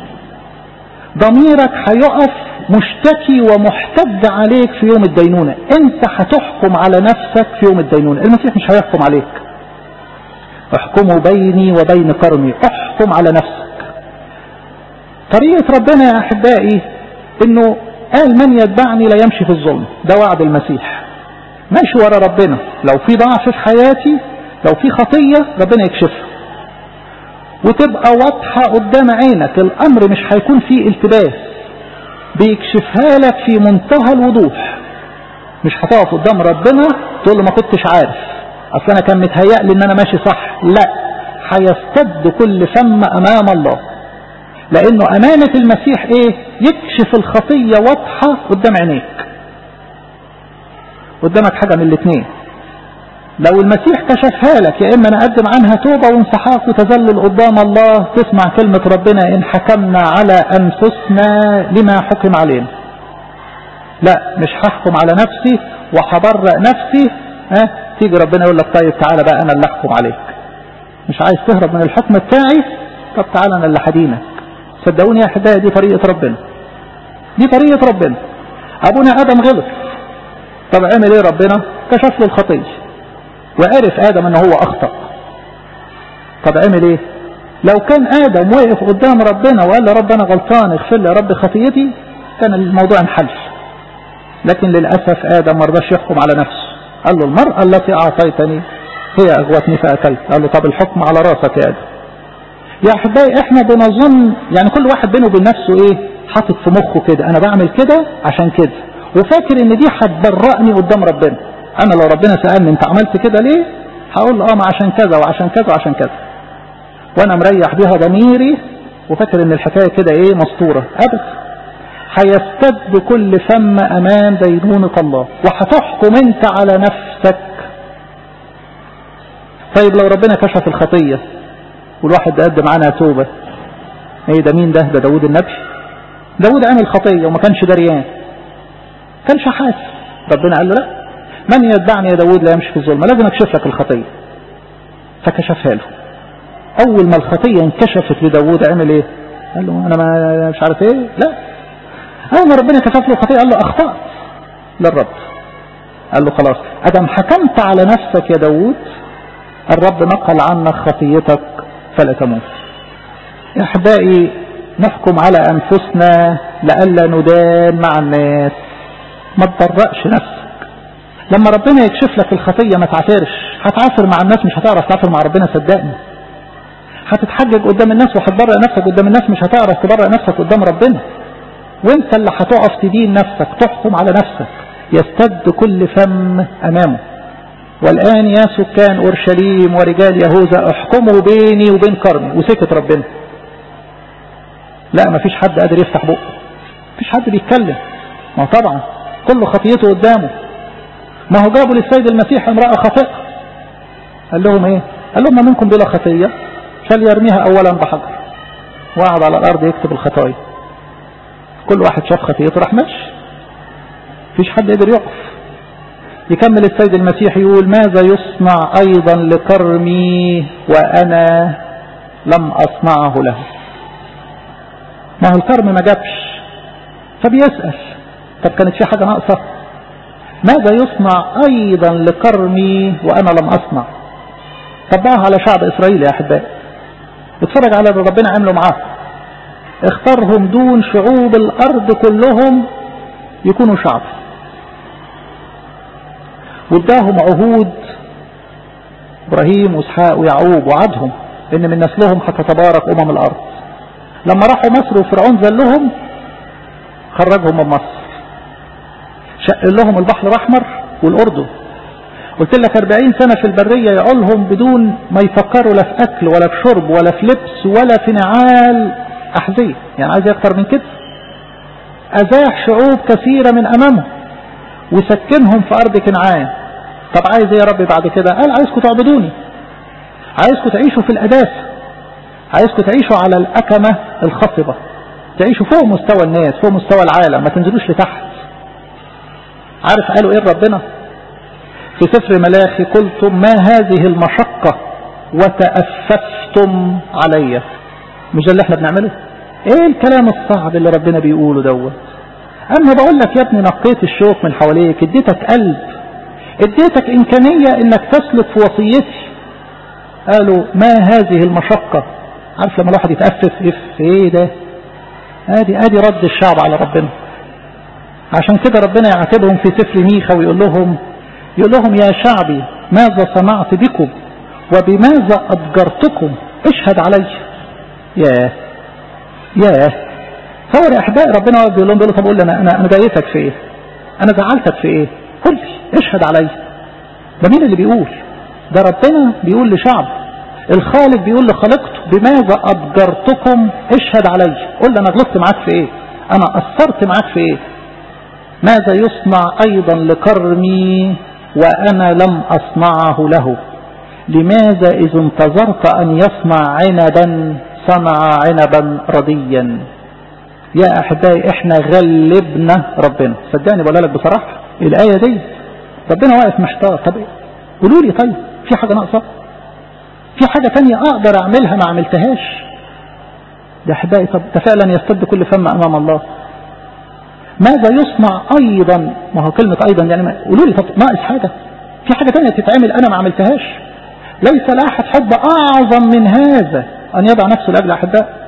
ضميرك هيقف مشتكي ومحتج عليك في يوم الدينونة انت هتحكم على نفسك في يوم الدينونة المسيح مش هيحكم عليك احكموا بيني وبين كرمي احكم على نفسك طريقة ربنا يا احبائي انه قال من يتبعني لا يمشي في الظلم ده وعد المسيح ماشي ورا ربنا لو في ضعف في حياتي لو في خطية ربنا يكشفها وتبقى واضحة قدام عينك الامر مش هيكون فيه التباس بيكشفها لك في منتهى الوضوح مش هتقف قدام ربنا تقول له ما كنتش عارف اصل انا كان متهيأ لي ان انا ماشي صح لا هيستد كل فم امام الله لانه امانة المسيح ايه يكشف الخطية واضحة قدام عينيك قدامك حاجة من الاثنين لو المسيح كشفها لك يا اما نقدم عنها توبة وانسحاق وتذلل قدام الله تسمع كلمة ربنا ان حكمنا على انفسنا لما حكم علينا لا مش هحكم على نفسي وهبرأ نفسي ها تيجي ربنا يقول لك طيب تعالى بقى انا اللي احكم عليك مش عايز تهرب من الحكم بتاعي طب تعالى انا اللي هدينك صدقوني يا احبائي دي طريقة ربنا دي طريقة ربنا ابونا ادم غلط طب عمل ايه ربنا كشف له الخطيه وعرف آدم أنه هو أخطأ طب عمل إيه لو كان آدم وقف قدام ربنا وقال له رب أنا غلطان اغفر لي يا رب خطيتي كان الموضوع انحل لكن للأسف آدم ما رضاش يحكم على نفسه قال له المرأة التي أعطيتني هي أغوتني فأكلت قال له طب الحكم على راسك يا آدم يا أحبائي إحنا بنظن يعني كل واحد بينه وبين نفسه إيه حاطط في مخه كده أنا بعمل كده عشان كده وفاكر إن دي هتبرأني قدام ربنا انا لو ربنا سألني انت عملت كده ليه هقول له اه ما عشان كذا وعشان كذا وعشان كذا وانا مريح بيها ضميري وفاكر ان الحكاية كده ايه مسطورة ابدا هيستد كل فم امام دينونة الله وهتحكم انت على نفسك طيب لو ربنا كشف الخطية والواحد قدم عنها توبة ايه ده مين ده ده داود النبي داود عمل خطية وما كانش دريان كانش حاسس ربنا قال له لا من يتبعني يا داود لا يمشي في الظلمة لازم اكشف لك الخطية فكشفها له اول ما الخطية انكشفت لداود عمل ايه قال له انا ما مش عارف ايه لا اول ما ربنا كشف له خطيه قال له اخطات للرب قال له خلاص ادم حكمت على نفسك يا داوود الرب نقل عنك خطيتك فلا تموت يا احبائي نحكم على انفسنا لئلا ندان مع الناس ما تضرقش نفسك لما ربنا يكشف لك الخطية ما تعافرش هتعافر مع الناس مش هتعرف تعافر مع ربنا صدقني هتتحجج قدام الناس وهتبرق نفسك قدام الناس مش هتعرف تبرق نفسك قدام ربنا وانت اللي هتقف تدين نفسك تحكم على نفسك يستد كل فم امامه والان يا سكان اورشليم ورجال يهوذا احكموا بيني وبين كرمي وسكت ربنا لا ما فيش حد قادر يفتح بقه مفيش حد بيتكلم ما طبعا كل خطيته قدامه ما هو جابوا للسيد المسيح امرأة خاطئة قال لهم ايه قال لهم ما منكم بلا خطية فليرميها اولا بحجر وقعد على الارض يكتب الخطايا كل واحد شاف خطيته راح ماشي مفيش حد قدر يقف يكمل السيد المسيح يقول ماذا يصنع ايضا لكرمي وانا لم اصنعه له ما هو الكرم ما جابش فبيسأل طب كانت في حاجة ناقصة ماذا يصنع أيضا لكرمي وأنا لم أصنع طبقها على شعب إسرائيل يا أحبائي اتفرج على اللي ربنا عمله معاه اختارهم دون شعوب الأرض كلهم يكونوا شعب واداهم عهود إبراهيم وإسحاق ويعقوب وعدهم إن من نسلهم هتتبارك أمم الأرض لما راحوا مصر وفرعون ذلهم خرجهم من مصر شق لهم البحر الأحمر والأردن قلت لك 40 سنة في البرية يعولهم بدون ما يفكروا لا في أكل ولا في شرب ولا في لبس ولا في نعال أحذية يعني عايز أكتر من كده أزاح شعوب كثيرة من أمامهم وسكنهم في أرض كنعان طب عايز ايه يا رب بعد كده قال عايزكم تعبدوني عايزكم تعيشوا في الأداسة عايزكم تعيشوا على الأكمة الخصبة تعيشوا فوق مستوى الناس فوق مستوى العالم ما تنزلوش لتحت عارف قالوا ايه ربنا في سفر ملاخي قلتم ما هذه المشقة وتأففتم علي مش ده اللي احنا بنعمله ايه الكلام الصعب اللي ربنا بيقوله دوت اما بقول لك يا ابني نقيت الشوك من حواليك اديتك قلب اديتك امكانية انك تسلك في وصيتي قالوا ما هذه المشقة عارف لما الواحد يتأفف اف ايه ده ادي ادي رد الشعب على ربنا عشان كده ربنا يعاتبهم في سفر ميخا ويقول لهم يقول لهم يا شعبي ماذا صنعت بكم وبماذا أضجرتكم اشهد علي ياه ياه تصور يا احبائي ربنا واقف بيقول لهم بيقول طب قول لي انا انا انا ضايقتك في ايه؟ انا زعلتك في ايه؟ قول لي اشهد علي ده مين اللي بيقول؟ ده ربنا بيقول لشعب الخالق بيقول لخالقته بماذا أضجرتكم اشهد علي قول لي انا غلطت معاك في ايه؟ انا قصرت معاك في ايه؟ ماذا يصنع أيضا لكرمي وأنا لم أصنعه له لماذا إذ انتظرت أن يصنع عنبا صنع عنبا رديا يا أحبائي إحنا غلبنا ربنا صدقني بقول لك بصراحة الآية دي ربنا واقف محتار طب قولوا لي طيب في حاجة ناقصة في حاجة تانية أقدر أعملها ما عملتهاش يا أحبائي طب ده فعلا يستد كل فم أمام الله ماذا يصنع أيضا ما هو كلمة أيضا يعني قولوا لي طب ناقص حاجة في حاجة تانية تتعمل أنا ما عملتهاش ليس لأحد حب أعظم من هذا أن يضع نفسه لأجل أحباء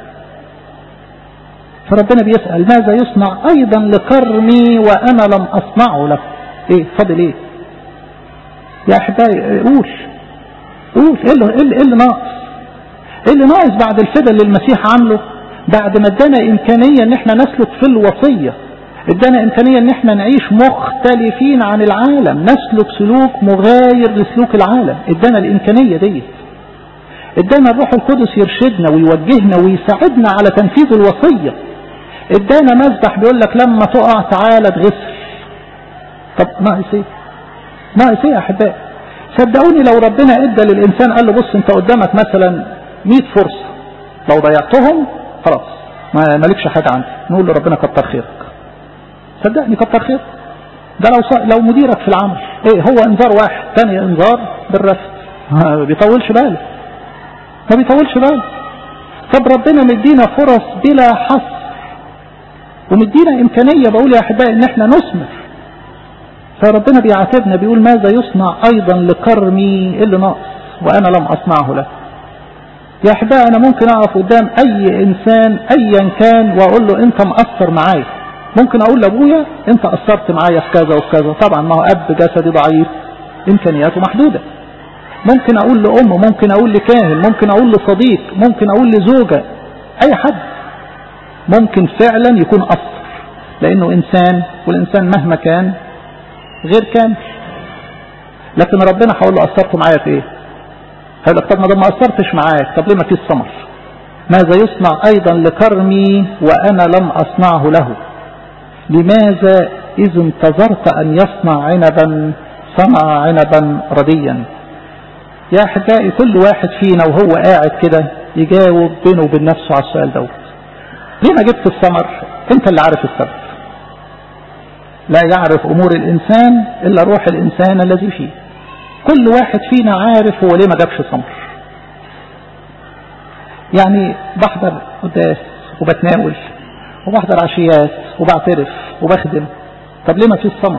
فربنا بيسأل ماذا يصنع أيضا لكرمي وأنا لم أصنعه له إيه فاضل إيه يا أحبائي قول قول إيه اللي, إيه اللي ناقص إيه اللي ناقص بعد الفدا اللي المسيح عامله بعد ما ادانا إمكانية إن احنا نسلك في الوصية ادانا امكانيه ان احنا نعيش مختلفين عن العالم نسلك سلوك مغاير لسلوك العالم ادانا الامكانيه دي ادانا الروح القدس يرشدنا ويوجهنا ويساعدنا على تنفيذ الوصيه ادانا مذبح بيقول لك لما تقع تعالى تغسل طب ناقص ايه ناقص ايه يا احبائي صدقوني لو ربنا ادى للانسان قال له بص انت قدامك مثلا 100 فرصه لو ضيعتهم خلاص ما مالكش حاجه عندي نقول له ربنا كتر خيرك صدقني كتر خير ده لو لو مديرك في العمل ايه هو انذار واحد ثاني انذار بالرفض ما بيطولش باله ما بيطولش باله طب ربنا مدينا فرص بلا حصر ومدينا إمكانية بقول يا أحبائي إن إحنا نثمر فربنا بيعاتبنا بيقول ماذا يصنع أيضا لكرمي اللي ناقص وأنا لم أصنعه له يا أحبائي أنا ممكن أقف قدام أي إنسان أيا كان وأقول له أنت مقصر معايا ممكن أقول لأبويا أنت قصرت معايا في كذا وفي كذا طبعا ما هو أب جسدي ضعيف إمكانياته محدودة ممكن أقول لأم ممكن أقول لكاهن ممكن أقول لصديق ممكن أقول لزوجة أي حد ممكن فعلا يكون قصر لأنه إنسان والإنسان مهما كان غير كامل لكن ربنا هقول له قصرت معايا في إيه هيقول لك طب ما ده ما قصرتش معاك طب ليه ما فيش ثمر ماذا يصنع أيضا لكرمي وأنا لم أصنعه له لماذا إذ انتظرت أن يصنع عنبا صنع عنبا رديا يا أحبائي كل واحد فينا وهو قاعد كده يجاوب بينه وبين نفسه على السؤال دوت ليه ما جبت الثمر انت اللي عارف السبب لا يعرف امور الانسان الا روح الانسان الذي فيه كل واحد فينا عارف هو ليه ما جابش ثمر يعني بحضر قداس وبتناول وبحضر عشيات وبعترف وبخدم طب ليه ما فيش ثمر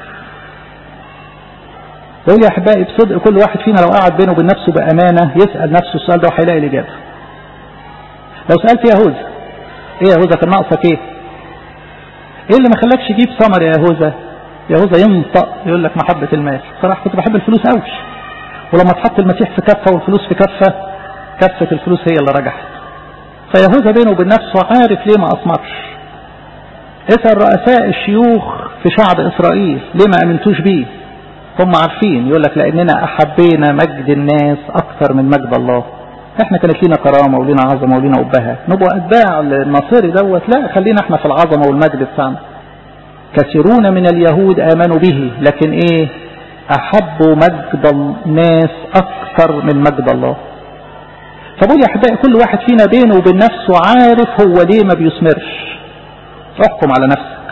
بقول يا احبائي بصدق كل واحد فينا لو قعد بينه وبين نفسه بامانه يسال نفسه السؤال ده وهيلاقي الاجابه لو سالت يهوذا ايه يا يهوذا كان ناقصك ايه ايه اللي ما خلاكش تجيب ثمر يا يهوذا يهوذا ينطق يقول لك محبه المال صراحه كنت بحب الفلوس قوي ولما اتحط المسيح في كفه والفلوس في كفه كفه الفلوس هي اللي رجحت فيهوذا بينه وبين نفسه عارف ليه ما اثمرش اسال رؤساء الشيوخ في شعب اسرائيل ليه ما امنتوش بيه هم عارفين يقول لك لاننا احبينا مجد الناس اكثر من مجد الله احنا كانت لينا كرامه ولينا عظمه ولينا ابهه نبقى اتباع الناصري دوت لا خلينا احنا في العظمه والمجد بتاعنا كثيرون من اليهود امنوا به لكن ايه احبوا مجد الناس اكثر من مجد الله فبقول يا احبائي كل واحد فينا بينه وبين نفسه عارف هو ليه ما بيثمرش احكم على نفسك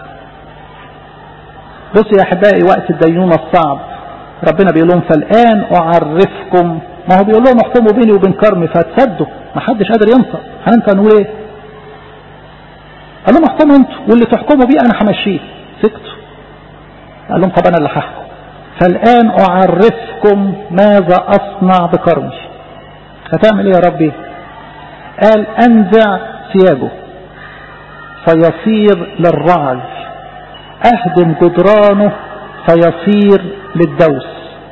بص يا احبائي وقت الدينونه الصعب ربنا بيقول لهم فالان اعرفكم ما هو بيقول لهم احكموا بيني وبين كرمي فتصدوا ما حدش قادر ينطق هننطق نقول ايه قال لهم احكموا انتوا واللي تحكموا بيه انا همشيه سكتوا قال لهم طب انا اللي هحكم فالان اعرفكم ماذا اصنع بكرمي هتعمل ايه يا ربي قال انزع ثيابه فيصير للرعي اهدم جدرانه فيصير للدوس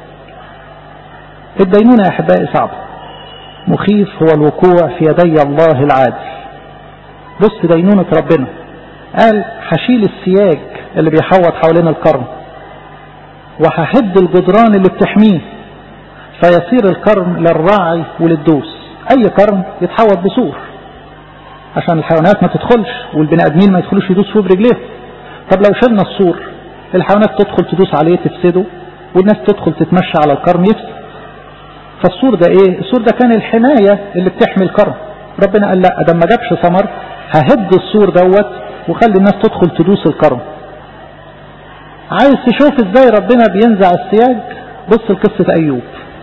الدينونة يا أحبائي صعبة مخيف هو الوقوع في يدي الله العادل بص دينونة ربنا قال هشيل السياج اللي بيحوط حوالين القرن وههد الجدران اللي بتحميه فيصير القرن للراعي وللدوس اي قرن يتحوط بسور عشان الحيوانات ما تدخلش والبني ادمين ما يدخلوش يدوس فيه برجليه طب لو شلنا السور الحيوانات تدخل تدوس عليه تفسده والناس تدخل تتمشى على القرن يفسد فالسور ده ايه السور ده كان الحماية اللي بتحمي القرن ربنا قال لا ده ما جابش ثمر ههد السور دوت وخلي الناس تدخل تدوس القرن عايز تشوف ازاي ربنا بينزع السياج بص لقصة ايوب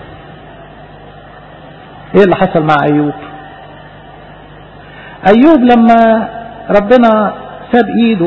ايه اللي حصل مع ايوب ايوب لما ربنا ساب ايده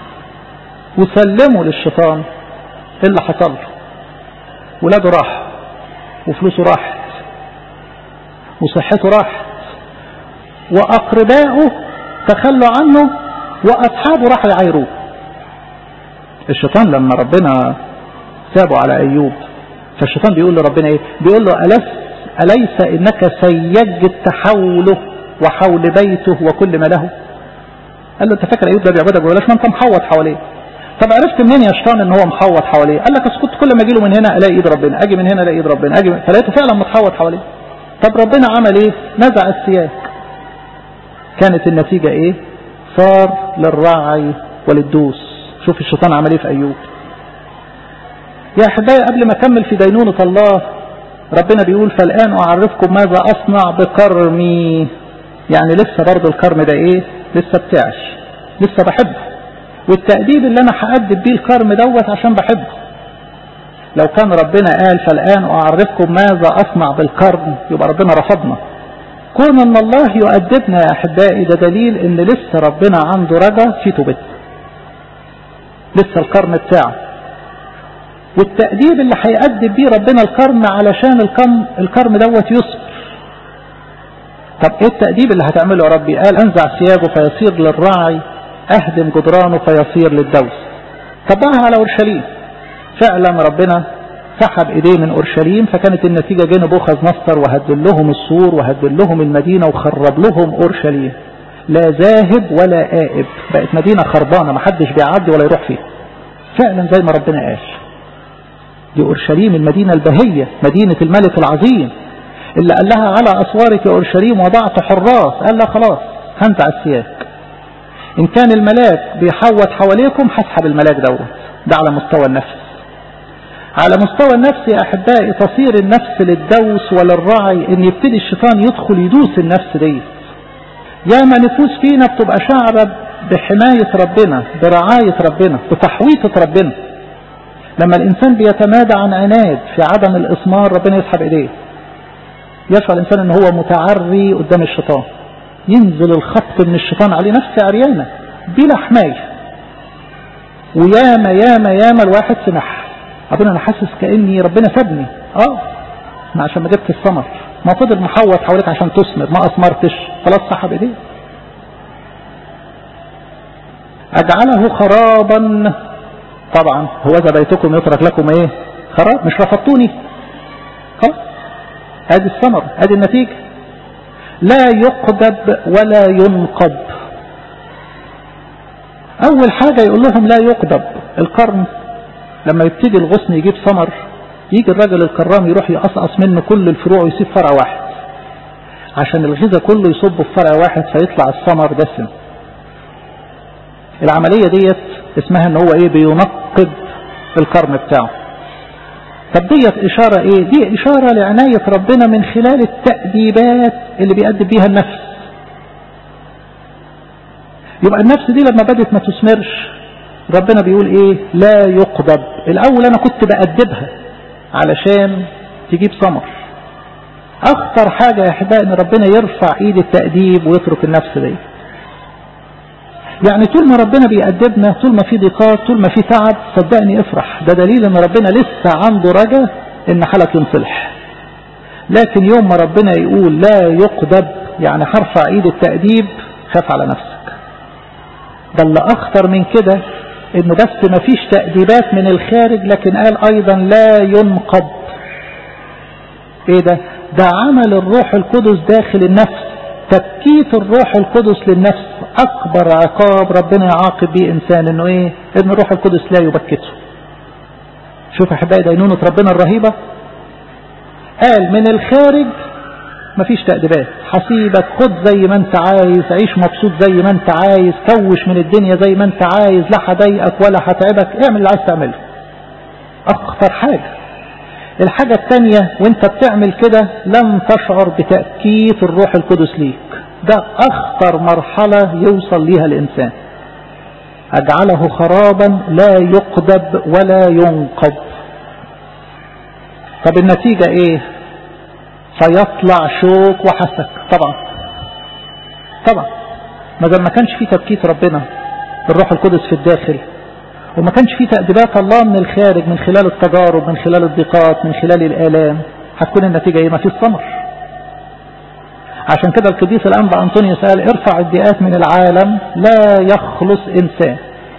وسلمه للشيطان ايه اللي حصل له ولاده راح وفلوسه راحت وصحته راحت واقربائه تخلوا عنه واصحابه راحوا يعايروه الشيطان لما ربنا سابه على ايوب فالشيطان بيقول لربنا ايه بيقول له ألس أليس إنك سيجت حوله وحول بيته وكل ما له قال له انت فاكر ايوب ده بيعبدك ببلاش ما انت محوط حواليه طب عرفت منين يا شيطان ان هو محوط حواليه قال لك اسكت كل ما اجي له من هنا الاقي ايد ربنا اجي من هنا الاقي ايد ربنا اجي من... فلقيته فعلا متحوط حواليه طب ربنا عمل ايه نزع السياج كانت النتيجة ايه صار للراعي وللدوس شوف الشيطان عمل ايه في ايوب يا احبائي قبل ما اكمل في دينونة الله ربنا بيقول فالان اعرفكم ماذا اصنع بكرمي يعني لسه برضه الكرم ده ايه لسه بتاعش لسه بحبه والتأديب اللي انا هأدب بيه الكرم دوت عشان بحبه لو كان ربنا قال فالآن أعرفكم ماذا أصنع بالكرم يبقى ربنا رفضنا كون ان الله يؤدبنا يا أحبائي ده دليل ان لسه ربنا عنده رجا في توبتنا لسه القرن بتاعه والتأديب اللي هيأدب بيه ربنا القرن علشان القرن, القرن دوت يصبر طب ايه التأديب اللي هتعمله يا ربي قال انزع ثيابه فيصير للرعي اهدم جدرانه فيصير للدوس طبقها على اورشليم فعلا ربنا سحب ايديه من اورشليم فكانت النتيجة جه نبوخذ نصر وهدل لهم السور وهدل لهم المدينة وخرب لهم اورشليم لا ذاهب ولا آئب بقت مدينة خربانة محدش بيعدي ولا يروح فيها فعلا زي ما ربنا قال دي اورشليم المدينة البهية مدينة الملك العظيم اللي قال لها على اسوارك يا اورشليم وضعت حراس قال لها خلاص هنزع السياج ان كان الملاك بيحوط حواليكم هسحب الملاك دوت ده على مستوى النفس على مستوى النفس يا أحبائي تصير النفس للدوس وللرعي ان يبتدي الشيطان يدخل يدوس النفس دي ياما نفوس فينا بتبقى شعرة بحماية ربنا برعاية ربنا بتحويطة ربنا لما الإنسان بيتمادى عن عناد في عدم الإثمار ربنا يسحب إيديه يشعر الإنسان أنه هو متعري قدام الشيطان ينزل الخط من الشيطان عليه نفس عريانة بلا حماية وياما ياما ياما الواحد سمح أقول أنا حاسس كأني ربنا سابني آه ما عشان ما جبت الثمر ما فضل محوط حواليك عشان تثمر ما أثمرتش خلاص سحب إيديه أجعله خرابا طبعا هو ذا بيتكم يترك لكم ايه خراب مش رفضتوني خلاص ادي الثمر ادي النتيجة لا يقدب ولا ينقب اول حاجة يقول لهم لا يقدب القرن لما يبتدي الغصن يجيب ثمر يجي الراجل الكرام يروح يقصقص منه كل الفروع ويسيب فرع واحد عشان الغذاء كله يصب في فرع واحد فيطلع الثمر دسم العملية ديت اسمها ان هو ايه بينقب القرن بتاعه طب ديت اشارة ايه دي اشارة لعناية ربنا من خلال التأديبات اللي بيأدب بيها النفس يبقى النفس دي لما بدت ما تثمرش ربنا بيقول ايه لا يقبض الاول انا كنت بأدبها علشان تجيب ثمر اخطر حاجة يا احبائي ان ربنا يرفع ايد التأديب ويترك النفس دي يعني طول ما ربنا بيأدبنا طول ما في ضيقات طول ما في تعب صدقني افرح ده دليل ان ربنا لسه عنده رجا ان حالك ينصلح لكن يوم ما ربنا يقول لا يقدب يعني هرفع ايد التأديب خاف على نفسك ده اللي اخطر من كده انه بس ما فيش تأديبات من الخارج لكن قال ايضا لا ينقض ايه ده ده عمل الروح القدس داخل النفس تبكيت الروح القدس للنفس اكبر عقاب ربنا يعاقب بيه انسان انه ايه ان الروح القدس لا يبكته شوف احبائي دينونة ربنا الرهيبة قال من الخارج مفيش تأديبات حسيبك خد زي ما انت عايز عيش مبسوط زي ما انت عايز كوش من الدنيا زي ما انت عايز لا هضايقك ولا هتعبك اعمل اللي عايز تعمله اخطر حاجة الحاجة الثانية وانت بتعمل كده لم تشعر بتأكيد الروح القدس ليك ده اخطر مرحلة يوصل ليها الانسان اجعله خرابا لا يقدب ولا ينقب طب النتيجة ايه فيطلع شوك وحسك طبعا طبعا ما ما كانش فيه تبكيت ربنا الروح القدس في الداخل وما كانش فيه تأديبات الله من الخارج من خلال التجارب من خلال الضيقات من خلال الآلام هتكون النتيجة ايه ما فيش ثمر عشان كده القديس الأنبا أنطونيوس قال ارفع الضيقات من العالم لا يخلص إنسان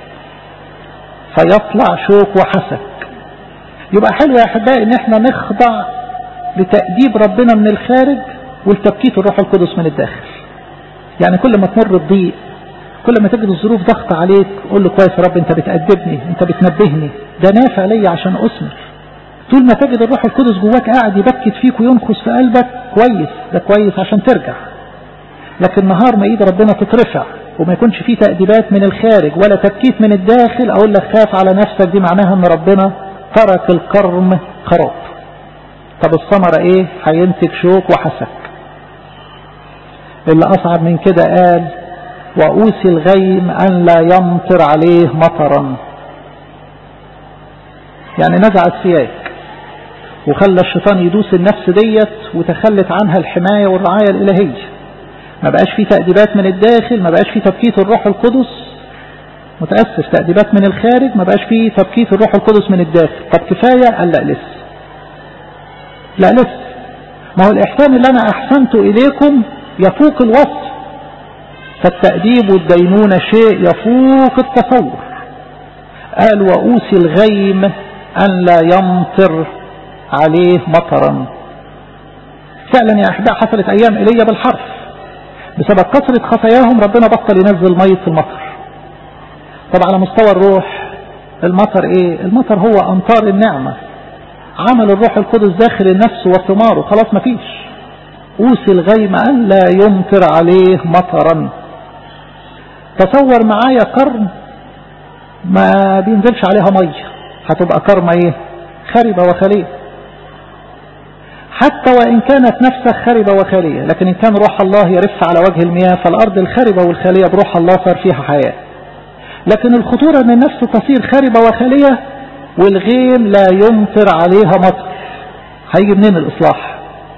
فيطلع شوك وحسك يبقى حلو يا أحبائي إن احنا نخضع لتأديب ربنا من الخارج والتبكيت الروح القدس من الداخل يعني كل ما تمر بضيق كل ما تجد الظروف ضغط عليك قول له كويس يا رب انت بتأدبني انت بتنبهني ده نافع ليا عشان أثمر طول ما تجد الروح القدس جواك قاعد يبكت فيك وينخس في قلبك كويس ده كويس عشان ترجع لكن نهار ما ايد ربنا تترفع وما يكونش فيه تأديبات من الخارج ولا تبكيت من الداخل اقول لك خاف على نفسك دي معناها ان ربنا ترك الكرم خراب طب الثمرة ايه هينتج شوك وحسك اللي اصعب من كده قال وأوسي الغيم أن لا يمطر عليه مطرا يعني نزع السياج وخلى الشيطان يدوس النفس ديت وتخلت عنها الحماية والرعاية الإلهية ما بقاش في تأديبات من الداخل ما بقاش في تبكيت الروح القدس متأسف تأديبات من الخارج ما بقاش فيه تبكيت الروح القدس من الداخل طب كفاية قال لا لسه لا لسه ما هو الإحسان اللي أنا أحسنته إليكم يفوق الوصف فالتأديب والدينونة شيء يفوق التصور قال وأوصي الغيم أن لا يمطر عليه مطرا فعلا يا أحباء حصلت أيام إيليا بالحرف بسبب كثرة خطاياهم ربنا بطل ينزل مية في المطر طب على مستوى الروح المطر ايه المطر هو أمطار النعمة عمل الروح القدس داخل النفس وثماره خلاص مفيش أوصي الغيم أن لا يمطر عليه مطرا تصور معايا قرن ما بينزلش عليها مية هتبقى كرمة ايه خربة وخالية حتى وإن كانت نفسها خربة وخالية لكن إن كان روح الله يرف على وجه المياه فالأرض الخربة والخالية بروح الله صار فيها حياة لكن الخطورة أن النفس تصير خربة وخالية والغيم لا يمطر عليها مطر هيجي منين الإصلاح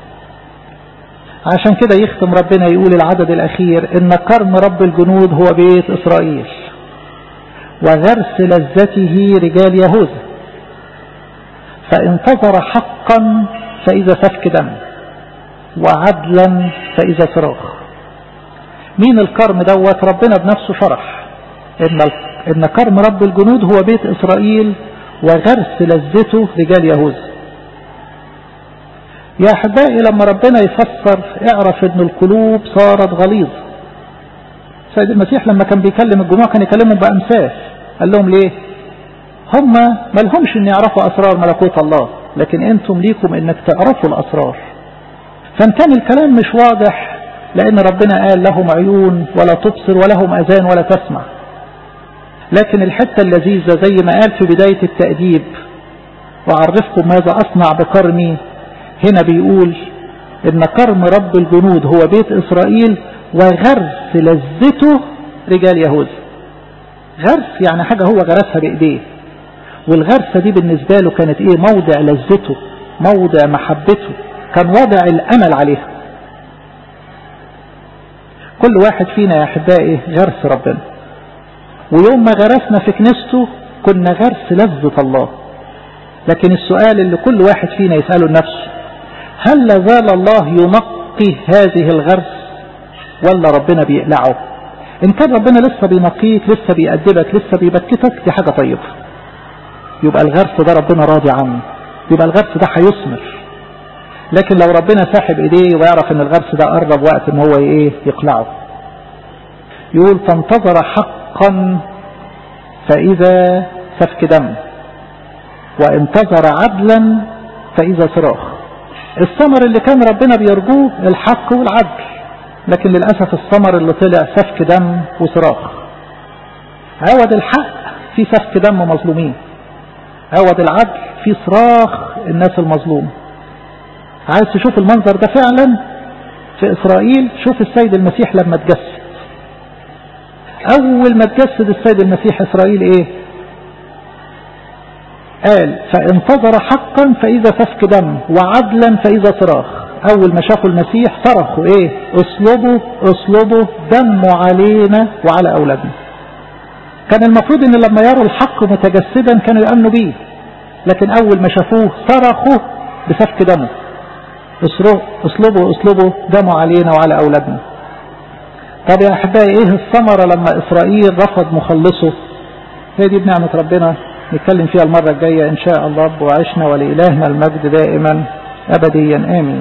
عشان كده يختم ربنا يقول العدد الأخير إن كرم رب الجنود هو بيت إسرائيل وغرس لذته رجال يهوذا فانتظر حقا فإذا سفك دم وعدلا فإذا صراخ مين الكرم دوت ربنا بنفسه شرح إن, إن كرم رب الجنود هو بيت إسرائيل وغرس لذته رجال يهوذا يا أحبائي لما ربنا يفسر اعرف ان القلوب صارت غليظة سيد المسيح لما كان بيكلم الجموع كان يكلمهم بأمثال قال لهم ليه هم ما لهمش ان يعرفوا أسرار ملكوت الله لكن انتم ليكم انك تعرفوا الأسرار فان كان الكلام مش واضح لأن ربنا قال لهم عيون ولا تبصر ولهم أذان ولا تسمع لكن الحتة اللذيذة زي ما قال في بداية التأديب وأعرفكم ماذا أصنع بكرمي هنا بيقول إن كرم رب الجنود هو بيت إسرائيل وغرس لذته رجال يهوذا غرس يعني حاجة هو غرسها بإيديه والغرسة دي بالنسبة له كانت إيه موضع لذته موضع محبته كان وضع الأمل عليها كل واحد فينا يا أحبائي غرس ربنا ويوم ما غرسنا في كنيسته كنا غرس لذة الله لكن السؤال اللي كل واحد فينا يسأله لنفسه هل لازال الله ينقي هذه الغرس ولا ربنا بيقلعه ان كان ربنا لسه بينقيك لسه بيأدبك لسه بيبكتك دي حاجة طيبة يبقى الغرس ده ربنا راضي عنه يبقى الغرس ده هيثمر لكن لو ربنا ساحب ايديه ويعرف ان الغرس ده قرب وقت ان هو ايه يقلعه يقول فانتظر حقا فاذا سفك دم وانتظر عدلا فاذا صراخ الثمر اللي كان ربنا بيرجوه الحق والعدل لكن للأسف الثمر اللي طلع سفك دم وصراخ عوض الحق في سفك دم مظلومين عوض العدل في صراخ الناس المظلوم عايز تشوف المنظر ده فعلا في إسرائيل شوف السيد المسيح لما تجسد أول ما تجسد السيد المسيح إسرائيل إيه قال فانتظر حقا فإذا سفك دم وعدلا فإذا صراخ أول ما شافوا المسيح صرخوا إيه اصلبوا اصلبوا دموا علينا وعلى أولادنا كان المفروض ان لما يروا الحق متجسدا كانوا يأمنوا بيه لكن أول ما شافوه صرخوا بسفك دمه اصلبوا اصلبوا دموا علينا وعلى أولادنا طب يا أحبائي إيه الثمرة لما إسرائيل رفض مخلصه هي دي بنعمة ربنا نتكلم فيها المرة الجاية إن شاء الله وعشنا ولإلهنا المجد دائما أبديا آمين